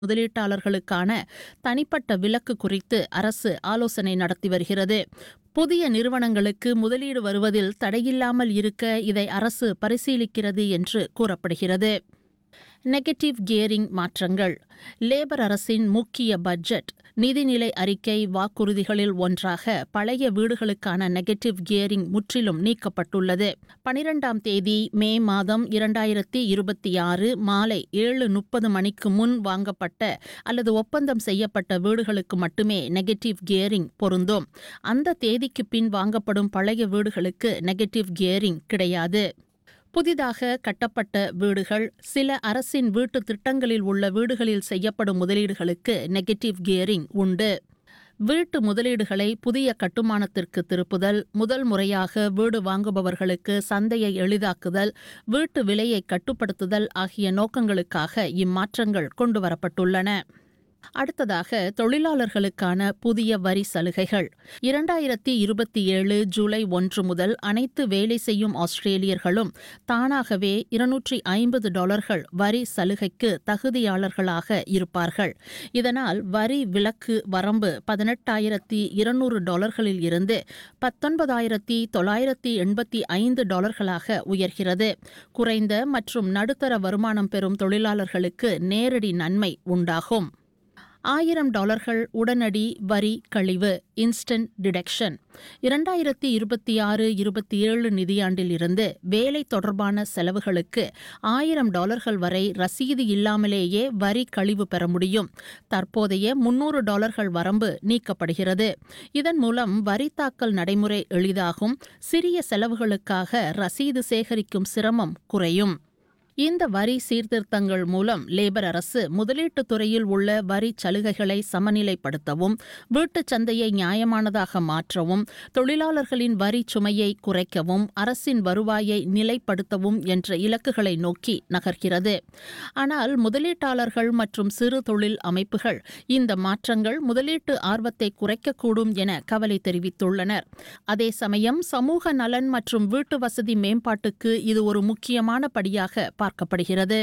முதலீட்டாளர்களுக்கான தனிப்பட்ட விலக்கு குறித்து அரசு ஆலோசனை நடத்தி வருகிறது புதிய நிறுவனங்களுக்கு முதலீடு வருவதில் தடையில்லாமல் இருக்க இதை அரசு பரிசீலிக்கிறது என்று கூறப்படுகிறது நெகட்டிவ் கியரிங் மாற்றங்கள் லேபர் அரசின் முக்கிய பட்ஜெட் நிதிநிலை அறிக்கை வாக்குறுதிகளில் ஒன்றாக பழைய வீடுகளுக்கான நெகட்டிவ் கியரிங் முற்றிலும் நீக்கப்பட்டுள்ளது பனிரெண்டாம் தேதி மே மாதம் இரண்டாயிரத்தி இருபத்தி ஆறு மாலை ஏழு முப்பது மணிக்கு முன் வாங்கப்பட்ட அல்லது ஒப்பந்தம் செய்யப்பட்ட வீடுகளுக்கு மட்டுமே நெகட்டிவ் கியரிங் பொருந்தும் அந்த தேதிக்கு பின் வாங்கப்படும் பழைய வீடுகளுக்கு நெகட்டிவ் கியரிங் கிடையாது புதிதாக கட்டப்பட்ட வீடுகள் சில அரசின் வீட்டு திட்டங்களில் உள்ள வீடுகளில் செய்யப்படும் முதலீடுகளுக்கு நெகட்டிவ் கியரிங் உண்டு வீட்டு முதலீடுகளை புதிய கட்டுமானத்திற்கு திருப்புதல் முதல் முறையாக வீடு வாங்குபவர்களுக்கு சந்தையை எளிதாக்குதல் வீட்டு விலையை கட்டுப்படுத்துதல் ஆகிய நோக்கங்களுக்காக இம்மாற்றங்கள் கொண்டுவரப்பட்டுள்ளன அடுத்ததாக தொழிலாளர்களுக்கான புதிய வரி சலுகைகள் இரண்டாயிரத்தி இருபத்தி ஏழு ஜூலை ஒன்று முதல் அனைத்து வேலை செய்யும் ஆஸ்திரேலியர்களும் தானாகவே இருநூற்றி ஐம்பது டாலர்கள் வரி சலுகைக்கு தகுதியாளர்களாக இருப்பார்கள் இதனால் வரி விலக்கு வரம்பு பதினெட்டாயிரத்தி இருநூறு டாலர்களில் இருந்து பத்தொன்பதாயிரத்தி தொள்ளாயிரத்தி எண்பத்தி ஐந்து டாலர்களாக உயர்கிறது குறைந்த மற்றும் நடுத்தர வருமானம் பெறும் தொழிலாளர்களுக்கு நேரடி நன்மை உண்டாகும் ஆயிரம் டாலர்கள் உடனடி வரி கழிவு இன்ஸ்டன்ட் டிடக்ஷன் இரண்டாயிரத்தி இருபத்தி ஆறு இருபத்தி ஏழு நிதியாண்டில் இருந்து வேலை தொடர்பான செலவுகளுக்கு ஆயிரம் டாலர்கள் வரை ரசீது இல்லாமலேயே வரி கழிவு பெற முடியும் தற்போதைய முன்னூறு டாலர்கள் வரம்பு நீக்கப்படுகிறது இதன் மூலம் வரி தாக்கல் நடைமுறை எளிதாகும் சிறிய செலவுகளுக்காக ரசீது சேகரிக்கும் சிரமம் குறையும் இந்த வரி சீர்திருத்தங்கள் மூலம் லேபர் அரசு முதலீட்டுத் துறையில் உள்ள வரி சலுகைகளை சமநிலைப்படுத்தவும் வீட்டுச் சந்தையை நியாயமானதாக மாற்றவும் தொழிலாளர்களின் வரி சுமையை குறைக்கவும் அரசின் வருவாயை நிலைப்படுத்தவும் என்ற இலக்குகளை நோக்கி நகர்கிறது ஆனால் முதலீட்டாளர்கள் மற்றும் சிறு தொழில் அமைப்புகள் இந்த மாற்றங்கள் முதலீட்டு ஆர்வத்தை குறைக்கக்கூடும் என கவலை தெரிவித்துள்ளனர் அதே சமயம் சமூக நலன் மற்றும் வீட்டு வசதி மேம்பாட்டுக்கு இது ஒரு முக்கியமான படியாக பார்க்கப்படுகிறது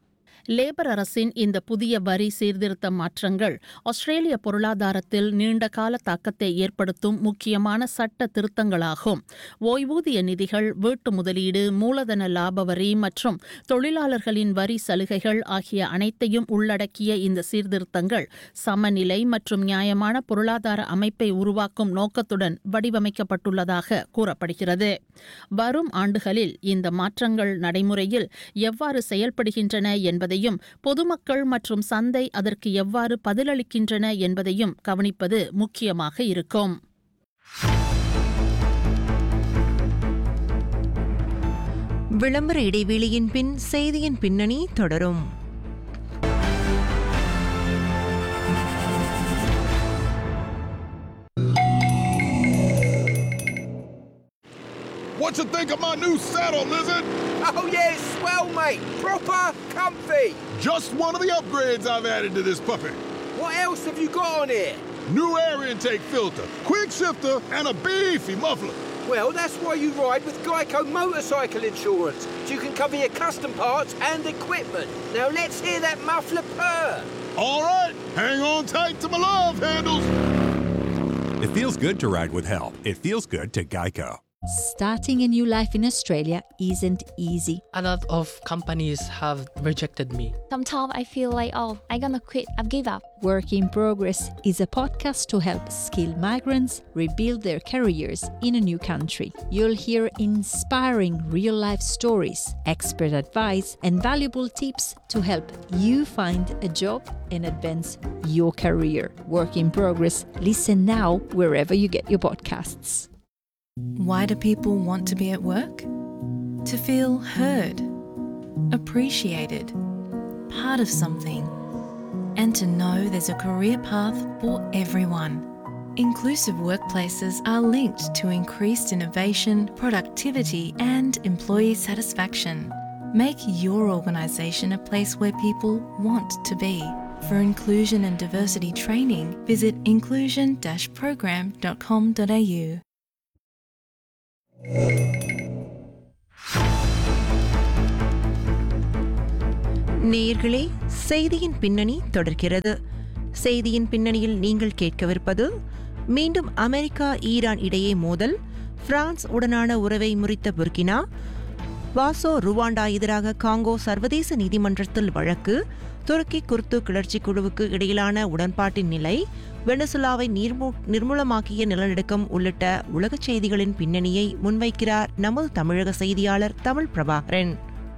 லேபர் அரசின் இந்த புதிய வரி சீர்திருத்த மாற்றங்கள் ஆஸ்திரேலிய பொருளாதாரத்தில் நீண்டகால தாக்கத்தை ஏற்படுத்தும் முக்கியமான சட்ட திருத்தங்களாகும் ஓய்வூதிய நிதிகள் வீட்டு முதலீடு மூலதன லாப வரி மற்றும் தொழிலாளர்களின் வரி சலுகைகள் ஆகிய அனைத்தையும் உள்ளடக்கிய இந்த சீர்திருத்தங்கள் சமநிலை மற்றும் நியாயமான பொருளாதார அமைப்பை உருவாக்கும் நோக்கத்துடன் வடிவமைக்கப்பட்டுள்ளதாக கூறப்படுகிறது வரும் ஆண்டுகளில் இந்த மாற்றங்கள் நடைமுறையில் எவ்வாறு செயல்படுகின்றன என்பதையும் பொதுமக்கள் மற்றும் சந்தை அதற்கு எவ்வாறு பதிலளிக்கின்றன என்பதையும் கவனிப்பது முக்கியமாக இருக்கும் விளம்பர இடைவெளியின் பின் செய்தியின் பின்னணி தொடரும் What you think of my new saddle, Lizard? Oh yeah, it's swell, mate. Proper comfy. Just one of the upgrades I've added to this puppy. What else have you got on here? New air intake filter, quick shifter, and a beefy muffler. Well, that's why you ride with Geico Motorcycle Insurance. So you can cover your custom parts and equipment. Now let's hear that muffler purr. All right, hang on tight to my love handles. It feels good to ride with help. It feels good to Geico. Starting a new life in Australia isn't easy. A lot of companies have rejected me. Sometimes I feel like, oh, I'm gonna quit, I've give up. Work in Progress is a podcast to help skilled migrants rebuild their careers in a new country. You'll hear inspiring real life stories, expert advice, and valuable tips to help you find a job and advance your career. Work in Progress. Listen now wherever you get your podcasts. Why do people want to be at work? To feel heard, appreciated, part of something, and to know there's a career path for everyone. Inclusive workplaces are linked to increased innovation, productivity, and employee satisfaction. Make your organisation a place where people want to be. For inclusion and diversity training, visit inclusion program.com.au. நேயர்களே செய்தியின் பின்னணி தொடர்கிறது செய்தியின் பின்னணியில் நீங்கள் கேட்கவிருப்பது மீண்டும் America Iran இடையே மோதல் பிரான்ஸ் உடனான உறவை முறித்த புர்கினா வாசோ ருவாண்டா எதிராக காங்கோ சர்வதேச நீதிமன்றத்தில் வழக்கு துருக்கி குர்து கிளர்ச்சி குழுவுக்கு இடையிலான உடன்பாட்டின் நிலை வெனசுலாவை நீர்மூ நிர்மூலமாக்கிய நிலநடுக்கம் உள்ளிட்ட உலகச் செய்திகளின் பின்னணியை முன்வைக்கிறார் நமது தமிழக செய்தியாளர் தமிழ் பிரபாகரன்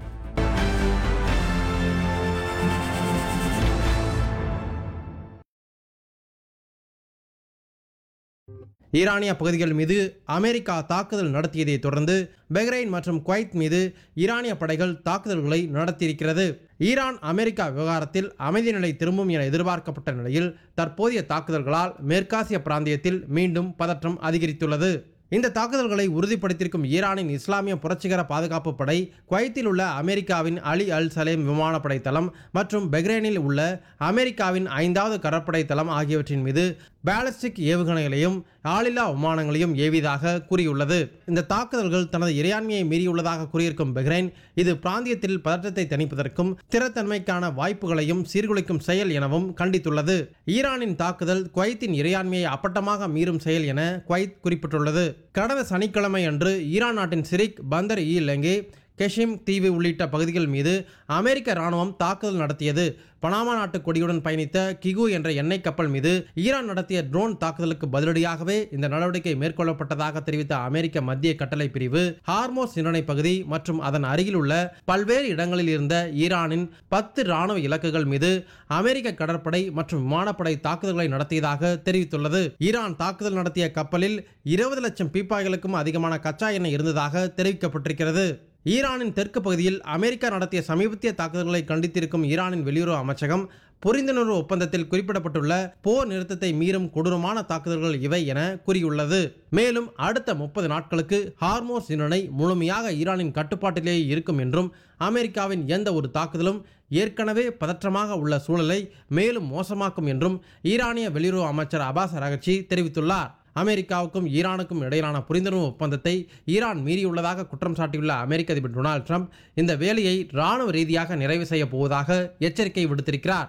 ஈரானிய பகுதிகள் மீது அமெரிக்கா தாக்குதல் நடத்தியதை தொடர்ந்து பஹ்ரைன் மற்றும் குவைத் மீது ஈரானிய படைகள் தாக்குதல்களை நடத்தியிருக்கிறது ஈரான் அமெரிக்கா விவகாரத்தில் அமைதி நிலை திரும்பும் என எதிர்பார்க்கப்பட்ட நிலையில் தற்போதைய தாக்குதல்களால் மேற்காசிய பிராந்தியத்தில் மீண்டும் பதற்றம் அதிகரித்துள்ளது இந்த தாக்குதல்களை உறுதிப்படுத்தியிருக்கும் ஈரானின் இஸ்லாமிய புரட்சிகர பாதுகாப்பு படை குவைத்தில் உள்ள அமெரிக்காவின் அலி அல் சலேம் விமானப்படை தளம் மற்றும் பஹ்ரைனில் உள்ள அமெரிக்காவின் ஐந்தாவது கடற்படை தளம் ஆகியவற்றின் மீது பேலஸ்டிக் ஏவுகணைகளையும் ஆளில்லா விமானங்களையும் ஏவியதாக கூறியுள்ளது இந்த தாக்குதல்கள் தனது இறையாண்மையை மீறியுள்ளதாக கூறியிருக்கும் பஹ்ரைன் இது பிராந்தியத்தில் பதற்றத்தை தணிப்பதற்கும் ஸ்திரத்தன்மைக்கான வாய்ப்புகளையும் சீர்குலைக்கும் செயல் எனவும் கண்டித்துள்ளது ஈரானின் தாக்குதல் குவைத்தின் இறையாண்மையை அப்பட்டமாக மீறும் செயல் என குவைத் குறிப்பிட்டுள்ளது கடந்த சனிக்கிழமை அன்று ஈரான் நாட்டின் சிரிக் பந்தர் இ லெங்கே கெஷிம் தீவு உள்ளிட்ட பகுதிகள் மீது அமெரிக்க ராணுவம் தாக்குதல் நடத்தியது பனாமா நாட்டு கொடியுடன் பயணித்த கிகு என்ற எண்ணெய் கப்பல் மீது ஈரான் நடத்திய ட்ரோன் தாக்குதலுக்கு பதிலடியாகவே இந்த நடவடிக்கை மேற்கொள்ளப்பட்டதாக தெரிவித்த அமெரிக்க மத்திய கட்டளை பிரிவு ஹார்மோஸ் நிர்ணய பகுதி மற்றும் அதன் அருகில் உள்ள பல்வேறு இடங்களில் இருந்த ஈரானின் பத்து ராணுவ இலக்குகள் மீது அமெரிக்க கடற்படை மற்றும் விமானப்படை தாக்குதல்களை நடத்தியதாக தெரிவித்துள்ளது ஈரான் தாக்குதல் நடத்திய கப்பலில் இருபது லட்சம் பீப்பாய்களுக்கும் அதிகமான கச்சா எண்ணெய் இருந்ததாக தெரிவிக்கப்பட்டிருக்கிறது ஈரானின் தெற்கு பகுதியில் அமெரிக்கா நடத்திய சமீபத்திய தாக்குதல்களை கண்டித்திருக்கும் ஈரானின் வெளியுறவு அமைச்சகம் புரிந்துணர்வு ஒப்பந்தத்தில் குறிப்பிடப்பட்டுள்ள போர் நிறுத்தத்தை மீறும் கொடூரமான தாக்குதல்கள் இவை என கூறியுள்ளது மேலும் அடுத்த முப்பது நாட்களுக்கு ஹார்மோஸ் நிர்ணய முழுமையாக ஈரானின் கட்டுப்பாட்டிலேயே இருக்கும் என்றும் அமெரிக்காவின் எந்த ஒரு தாக்குதலும் ஏற்கனவே பதற்றமாக உள்ள சூழலை மேலும் மோசமாக்கும் என்றும் ஈரானிய வெளியுறவு அமைச்சர் அபாஸ் அரகச்சி தெரிவித்துள்ளார் அமெரிக்காவுக்கும் ஈரானுக்கும் இடையிலான புரிந்துணர்வு ஒப்பந்தத்தை ஈரான் மீறியுள்ளதாக குற்றம் சாட்டியுள்ள அமெரிக்க அதிபர் டொனால்ட் ட்ரம்ப் இந்த வேலையை இராணுவ ரீதியாக நிறைவு செய்ய போவதாக எச்சரிக்கை விடுத்திருக்கிறார்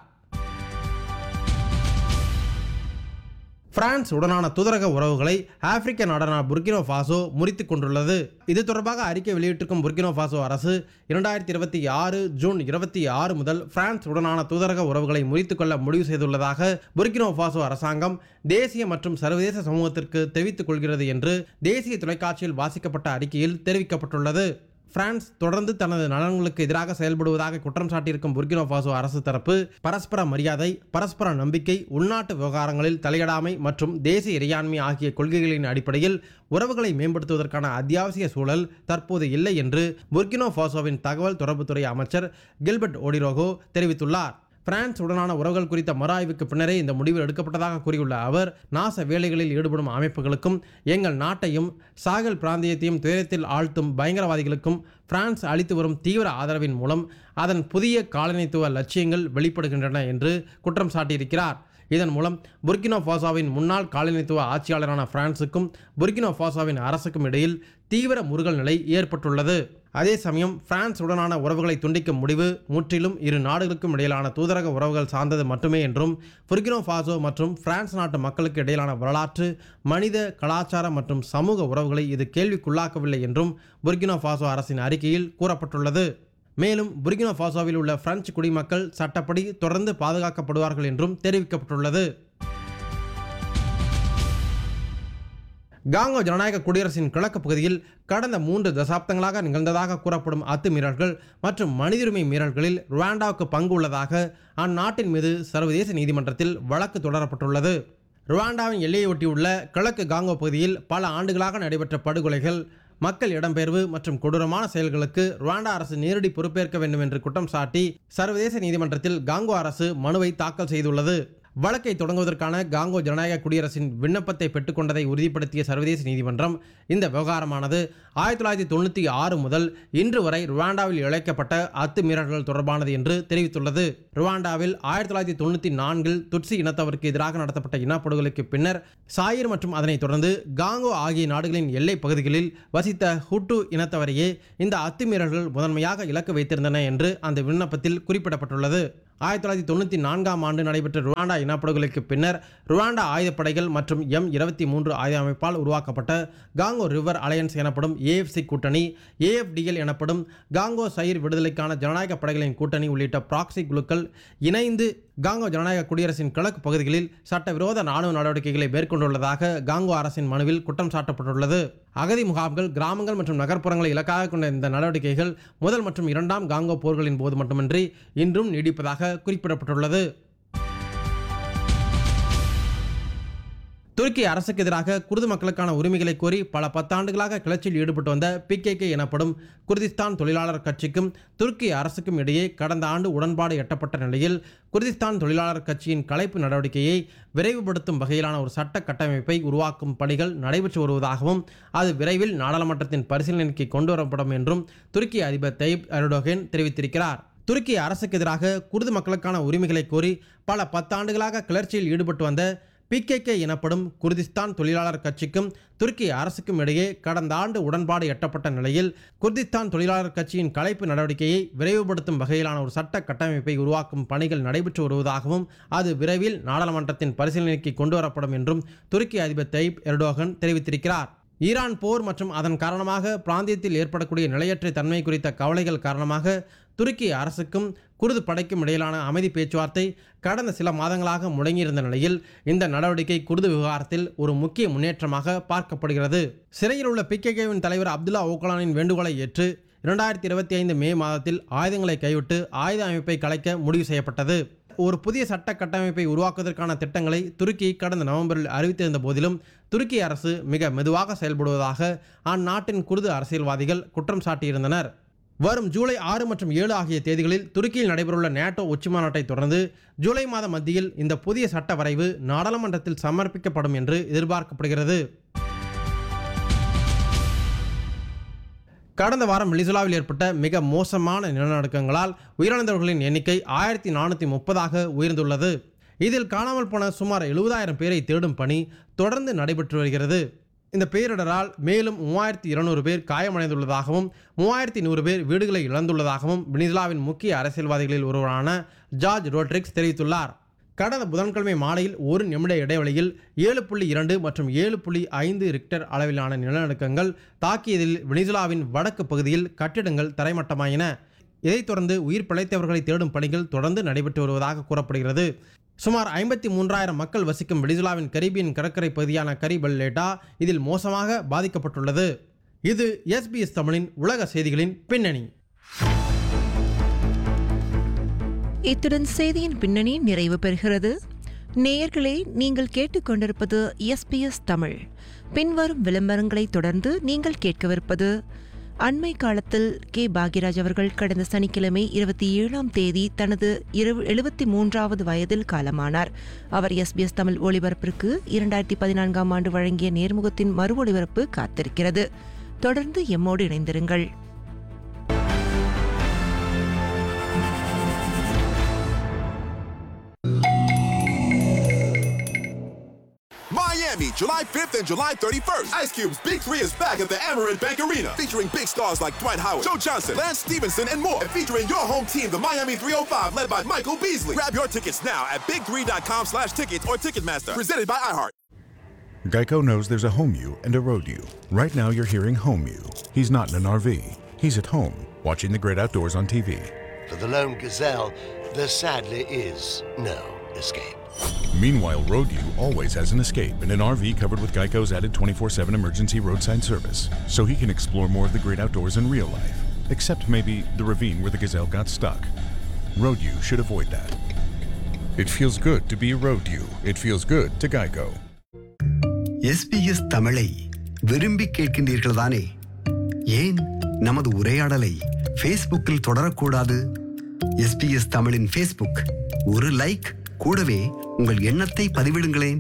பிரான்ஸ் உடனான தூதரக உறவுகளை ஆப்பிரிக்க நாடான புர்கினோ ஃபாசோ முறித்து கொண்டுள்ளது இது தொடர்பாக அறிக்கை வெளியிட்டிருக்கும் புர்கினோ ஃபாசோ அரசு இரண்டாயிரத்தி இருபத்தி ஆறு ஜூன் இருபத்தி ஆறு முதல் பிரான்ஸ் உடனான தூதரக உறவுகளை முறித்துக் கொள்ள முடிவு செய்துள்ளதாக புர்கினோ ஃபாசோ அரசாங்கம் தேசிய மற்றும் சர்வதேச சமூகத்திற்கு தெரிவித்துக் கொள்கிறது என்று தேசிய தொலைக்காட்சியில் வாசிக்கப்பட்ட அறிக்கையில் தெரிவிக்கப்பட்டுள்ளது பிரான்ஸ் தொடர்ந்து தனது நலன்களுக்கு எதிராக செயல்படுவதாக குற்றம் சாட்டியிருக்கும் புர்கினோ ஃபாசோ அரசு தரப்பு பரஸ்பர மரியாதை பரஸ்பர நம்பிக்கை உள்நாட்டு விவகாரங்களில் தலையிடாமை மற்றும் தேசிய இறையாண்மை ஆகிய கொள்கைகளின் அடிப்படையில் உறவுகளை மேம்படுத்துவதற்கான அத்தியாவசிய சூழல் தற்போது இல்லை என்று புர்கினோ ஃபாசோவின் தகவல் தொடர்புத்துறை அமைச்சர் கில்பர்ட் ஓடிரோகோ தெரிவித்துள்ளார் பிரான்ஸ் உடனான உறவுகள் குறித்த மறு ஆய்வுக்கு பின்னரே இந்த முடிவு எடுக்கப்பட்டதாக கூறியுள்ள அவர் நாச வேலைகளில் ஈடுபடும் அமைப்புகளுக்கும் எங்கள் நாட்டையும் சாகல் பிராந்தியத்தையும் துயரத்தில் ஆழ்த்தும் பயங்கரவாதிகளுக்கும் பிரான்ஸ் அளித்து வரும் தீவிர ஆதரவின் மூலம் அதன் புதிய காலனித்துவ லட்சியங்கள் வெளிப்படுகின்றன என்று குற்றம் சாட்டியிருக்கிறார் இதன் மூலம் புர்கினோ ஃபாசோவின் முன்னாள் காலனித்துவ ஆட்சியாளரான பிரான்சுக்கும் புர்கினோ ஃபாசோவின் அரசுக்கும் இடையில் தீவிர முருகல் நிலை ஏற்பட்டுள்ளது அதே சமயம் பிரான்ஸ் உடனான உறவுகளை துண்டிக்கும் முடிவு முற்றிலும் இரு நாடுகளுக்கும் இடையிலான தூதரக உறவுகள் சார்ந்தது மட்டுமே என்றும் புர்கினோ ஃபாசோ மற்றும் பிரான்ஸ் நாட்டு மக்களுக்கு இடையிலான வரலாற்று மனித கலாச்சார மற்றும் சமூக உறவுகளை இது கேள்விக்குள்ளாக்கவில்லை என்றும் புர்கினோ ஃபாசோ அரசின் அறிக்கையில் கூறப்பட்டுள்ளது மேலும் புர்கினோ ஃபாசோவில் உள்ள பிரெஞ்சு குடிமக்கள் சட்டப்படி தொடர்ந்து பாதுகாக்கப்படுவார்கள் என்றும் தெரிவிக்கப்பட்டுள்ளது காங்கோ ஜனநாயக குடியரசின் கிழக்கு பகுதியில் கடந்த மூன்று தசாப்தங்களாக நிகழ்ந்ததாக கூறப்படும் அத்துமீறல்கள் மற்றும் மனிதுரிமை மீறல்களில் ருவாண்டாவுக்கு பங்கு உள்ளதாக அந்நாட்டின் மீது சர்வதேச நீதிமன்றத்தில் வழக்கு தொடரப்பட்டுள்ளது ருவாண்டாவின் எல்லையை ஒட்டியுள்ள கிழக்கு காங்கோ பகுதியில் பல ஆண்டுகளாக நடைபெற்ற படுகொலைகள் மக்கள் இடம்பெயர்வு மற்றும் கொடூரமான செயல்களுக்கு ருவாண்டா அரசு நேரடி பொறுப்பேற்க வேண்டும் என்று குற்றம் சாட்டி சர்வதேச நீதிமன்றத்தில் காங்கோ அரசு மனுவை தாக்கல் செய்துள்ளது வழக்கை தொடங்குவதற்கான காங்கோ ஜனநாயக குடியரசின் விண்ணப்பத்தை பெற்றுக்கொண்டதை உறுதிப்படுத்திய சர்வதேச நீதிமன்றம் இந்த விவகாரமானது ஆயிரத்தி தொள்ளாயிரத்தி தொண்ணூற்றி ஆறு முதல் இன்று வரை ருவாண்டாவில் இழைக்கப்பட்ட அத்துமீறல்கள் தொடர்பானது என்று தெரிவித்துள்ளது ருவாண்டாவில் ஆயிரத்தி தொள்ளாயிரத்தி தொண்ணூற்றி நான்கில் துட்சி இனத்தவருக்கு எதிராக நடத்தப்பட்ட இனப்படுகொலைக்கு பின்னர் சாயிர் மற்றும் அதனைத் தொடர்ந்து காங்கோ ஆகிய நாடுகளின் எல்லைப் பகுதிகளில் வசித்த ஹுட்டு இனத்தவரையே இந்த அத்துமீறல்கள் முதன்மையாக இலக்கு வைத்திருந்தன என்று அந்த விண்ணப்பத்தில் குறிப்பிடப்பட்டுள்ளது ஆயிரத்தி தொள்ளாயிரத்தி தொண்ணூற்றி நான்காம் ஆண்டு நடைபெற்ற ருவாண்டா இனப்படுகொலைக்கு பின்னர் ருவாண்டா ஆயுதப்படைகள் மற்றும் எம் இருபத்தி மூன்று ஆயுத அமைப்பால் உருவாக்கப்பட்ட காங்கோ ரிவர் அலையன்ஸ் எனப்படும் ஏஎஃப்சி கூட்டணி ஏஎஃப்டிஎல் எனப்படும் காங்கோ சயிர் விடுதலைக்கான ஜனநாயக படைகளின் கூட்டணி உள்ளிட்ட ப்ராக்சி குழுக்கள் இணைந்து காங்கோ ஜனநாயக குடியரசின் கிழக்கு பகுதிகளில் சட்டவிரோத ராணுவ நடவடிக்கைகளை மேற்கொண்டுள்ளதாக காங்கோ அரசின் மனுவில் குற்றம் சாட்டப்பட்டுள்ளது அகதி முகாம்கள் கிராமங்கள் மற்றும் நகர்ப்புறங்களை இலக்காக கொண்ட இந்த நடவடிக்கைகள் முதல் மற்றும் இரண்டாம் காங்கோ போர்களின் போது மட்டுமின்றி இன்றும் நீடிப்பதாக குறிப்பிடப்பட்டுள்ளது துருக்கி அரசுக்கு எதிராக குர்து மக்களுக்கான உரிமைகளை கோரி பல பத்தாண்டுகளாக கிளர்ச்சியில் ஈடுபட்டு வந்த பிகேகே எனப்படும் குர்திஸ்தான் தொழிலாளர் கட்சிக்கும் துருக்கி அரசுக்கும் இடையே கடந்த ஆண்டு உடன்பாடு எட்டப்பட்ட நிலையில் குர்திஸ்தான் தொழிலாளர் கட்சியின் கலைப்பு நடவடிக்கையை விரைவுபடுத்தும் வகையிலான ஒரு சட்ட கட்டமைப்பை உருவாக்கும் பணிகள் நடைபெற்று வருவதாகவும் அது விரைவில் நாடாளுமன்றத்தின் பரிசீலனைக்கு கொண்டு வரப்படும் என்றும் துருக்கி அதிபர் தைப் எர்டோகன் தெரிவித்திருக்கிறார் துருக்கி அரசுக்கு எதிராக குர்து மக்களுக்கான உரிமைகளை கோரி பல பத்தாண்டுகளாக கிளர்ச்சியில் ஈடுபட்டு வந்த பிகேகே எனப்படும் குர்திஸ்தான் தொழிலாளர் கட்சிக்கும் துருக்கி அரசுக்கும் இடையே கடந்த ஆண்டு உடன்பாடு எட்டப்பட்ட நிலையில் குர்திஸ்தான் தொழிலாளர் கட்சியின் கலைப்பு நடவடிக்கையை விரைவுபடுத்தும் வகையிலான ஒரு சட்ட கட்டமைப்பை உருவாக்கும் பணிகள் நடைபெற்று வருவதாகவும் அது விரைவில் நாடாளுமன்றத்தின் பரிசீலனைக்கு கொண்டு வரப்படும் என்றும் துருக்கி அதிபர் தைப் எர்டோகன் தெரிவித்திருக்கிறார் ஈரான் போர் மற்றும் அதன் காரணமாக பிராந்தியத்தில் ஏற்படக்கூடிய நிலையற்ற தன்மை குறித்த கவலைகள் காரணமாக துருக்கி அரசுக்கும் குருது படைக்கும் இடையிலான அமைதி பேச்சுவார்த்தை கடந்த சில மாதங்களாக முடங்கியிருந்த நிலையில் இந்த நடவடிக்கை குருது விவகாரத்தில் ஒரு முக்கிய முன்னேற்றமாக பார்க்கப்படுகிறது சிறையில் உள்ள பிகேகேவின் தலைவர் அப்துல்லா ஓகலானின் வேண்டுகோளை ஏற்று இரண்டாயிரத்தி இருபத்தி ஐந்து மே மாதத்தில் ஆயுதங்களை கைவிட்டு ஆயுத அமைப்பை கலைக்க முடிவு செய்யப்பட்டது ஒரு புதிய சட்ட கட்டமைப்பை உருவாக்குவதற்கான திட்டங்களை துருக்கி கடந்த நவம்பரில் அறிவித்திருந்த போதிலும் துருக்கி அரசு மிக மெதுவாக செயல்படுவதாக அந்நாட்டின் குருது அரசியல்வாதிகள் குற்றம் சாட்டியிருந்தனர் வரும் ஜூலை ஆறு மற்றும் ஏழு ஆகிய தேதிகளில் துருக்கியில் நடைபெறவுள்ள நேட்டோ உச்சிமாநாட்டை தொடர்ந்து ஜூலை மாத மத்தியில் இந்த புதிய சட்ட வரைவு நாடாளுமன்றத்தில் சமர்ப்பிக்கப்படும் என்று எதிர்பார்க்கப்படுகிறது கடந்த வாரம் வெனிசுலாவில் ஏற்பட்ட மிக மோசமான நிலநடுக்கங்களால் உயிரிழந்தவர்களின் எண்ணிக்கை ஆயிரத்தி நானூற்றி முப்பதாக உயர்ந்துள்ளது இதில் காணாமல் போன சுமார் எழுபதாயிரம் பேரை தேடும் பணி தொடர்ந்து நடைபெற்று வருகிறது இந்த பேரிடரால் மேலும் மூவாயிரத்தி இருநூறு பேர் காயமடைந்துள்ளதாகவும் மூவாயிரத்தி நூறு பேர் வீடுகளை இழந்துள்ளதாகவும் வெனிசுலாவின் முக்கிய அரசியல்வாதிகளில் ஒருவரான ஜார்ஜ் ரோட்ரிக்ஸ் தெரிவித்துள்ளார் கடந்த புதன்கிழமை மாலையில் ஒரு நிமிட இடைவெளியில் ஏழு புள்ளி இரண்டு மற்றும் ஏழு புள்ளி ஐந்து ரிக்டர் அளவிலான நிலநடுக்கங்கள் தாக்கியதில் வெனிசுலாவின் வடக்கு பகுதியில் கட்டிடங்கள் தரைமட்டமாயின இதைத் தொடர்ந்து உயிர் பிழைத்தவர்களை தேடும் பணிகள் தொடர்ந்து நடைபெற்று வருவதாக கூறப்படுகிறது சுமார் ஐம்பத்தி மூன்றாயிரம் மக்கள் வசிக்கும் வெனிசுலாவின் கரீபியன் கடற்கரை பகுதியான கரிபல்லேட்டா இதில் மோசமாக பாதிக்கப்பட்டுள்ளது இது எஸ்பிஎஸ் தமிழின் உலக செய்திகளின் பின்னணி இத்துடன் செய்தியின் பின்னணி நிறைவு பெறுகிறது நேயர்களே நீங்கள் கேட்டுக்கொண்டிருப்பது எஸ்பிஎஸ் தமிழ் பின்வரும் விளம்பரங்களை தொடர்ந்து நீங்கள் கேட்கவிருப்பது அண்மை காலத்தில் கே பாக்யராஜ் அவர்கள் கடந்த சனிக்கிழமை இருபத்தி ஏழாம் தேதி தனது இரு எழுபத்தி மூன்றாவது வயதில் காலமானார் அவர் எஸ்பிஎஸ் தமிழ் ஒளிபரப்பிற்கு இரண்டாயிரத்தி பதினான்காம் ஆண்டு வழங்கிய நேர்முகத்தின் மறு ஒளிபரப்பு காத்திருக்கிறது தொடர்ந்து எம்மோடு இணைந்திருங்கள் Miami, July 5th and July 31st. Ice Cube's Big Three is back at the Amarant Bank Arena, featuring big stars like Dwight Howard, Joe Johnson, Lance Stevenson, and more. And featuring your home team, the Miami 305, led by Michael Beasley. Grab your tickets now at big3.com slash tickets or Ticketmaster. Presented by iHeart. Geico knows there's a home you and a road you. Right now, you're hearing home you. He's not in an RV. He's at home, watching the great outdoors on TV. For the lone gazelle, there sadly is no escape. Meanwhile, Road U always has an escape in an RV covered with Geico's added 24 7 emergency roadside service, so he can explore more of the great outdoors in real life. Except maybe the ravine where the gazelle got stuck. Road U should avoid that. It feels good to be Road U. It feels good to Geico. SBS தமிழை விரும்பி கேட்கின்றீர்கள் தானே ஏன் நமது உரையாடலை ஃபேஸ்புக்கில் தொடரக்கூடாது SBS தமிழின் ஃபேஸ்புக் ஒரு லைக் கூடவே உங்கள் எண்ணத்தை பதிவிடுங்களேன்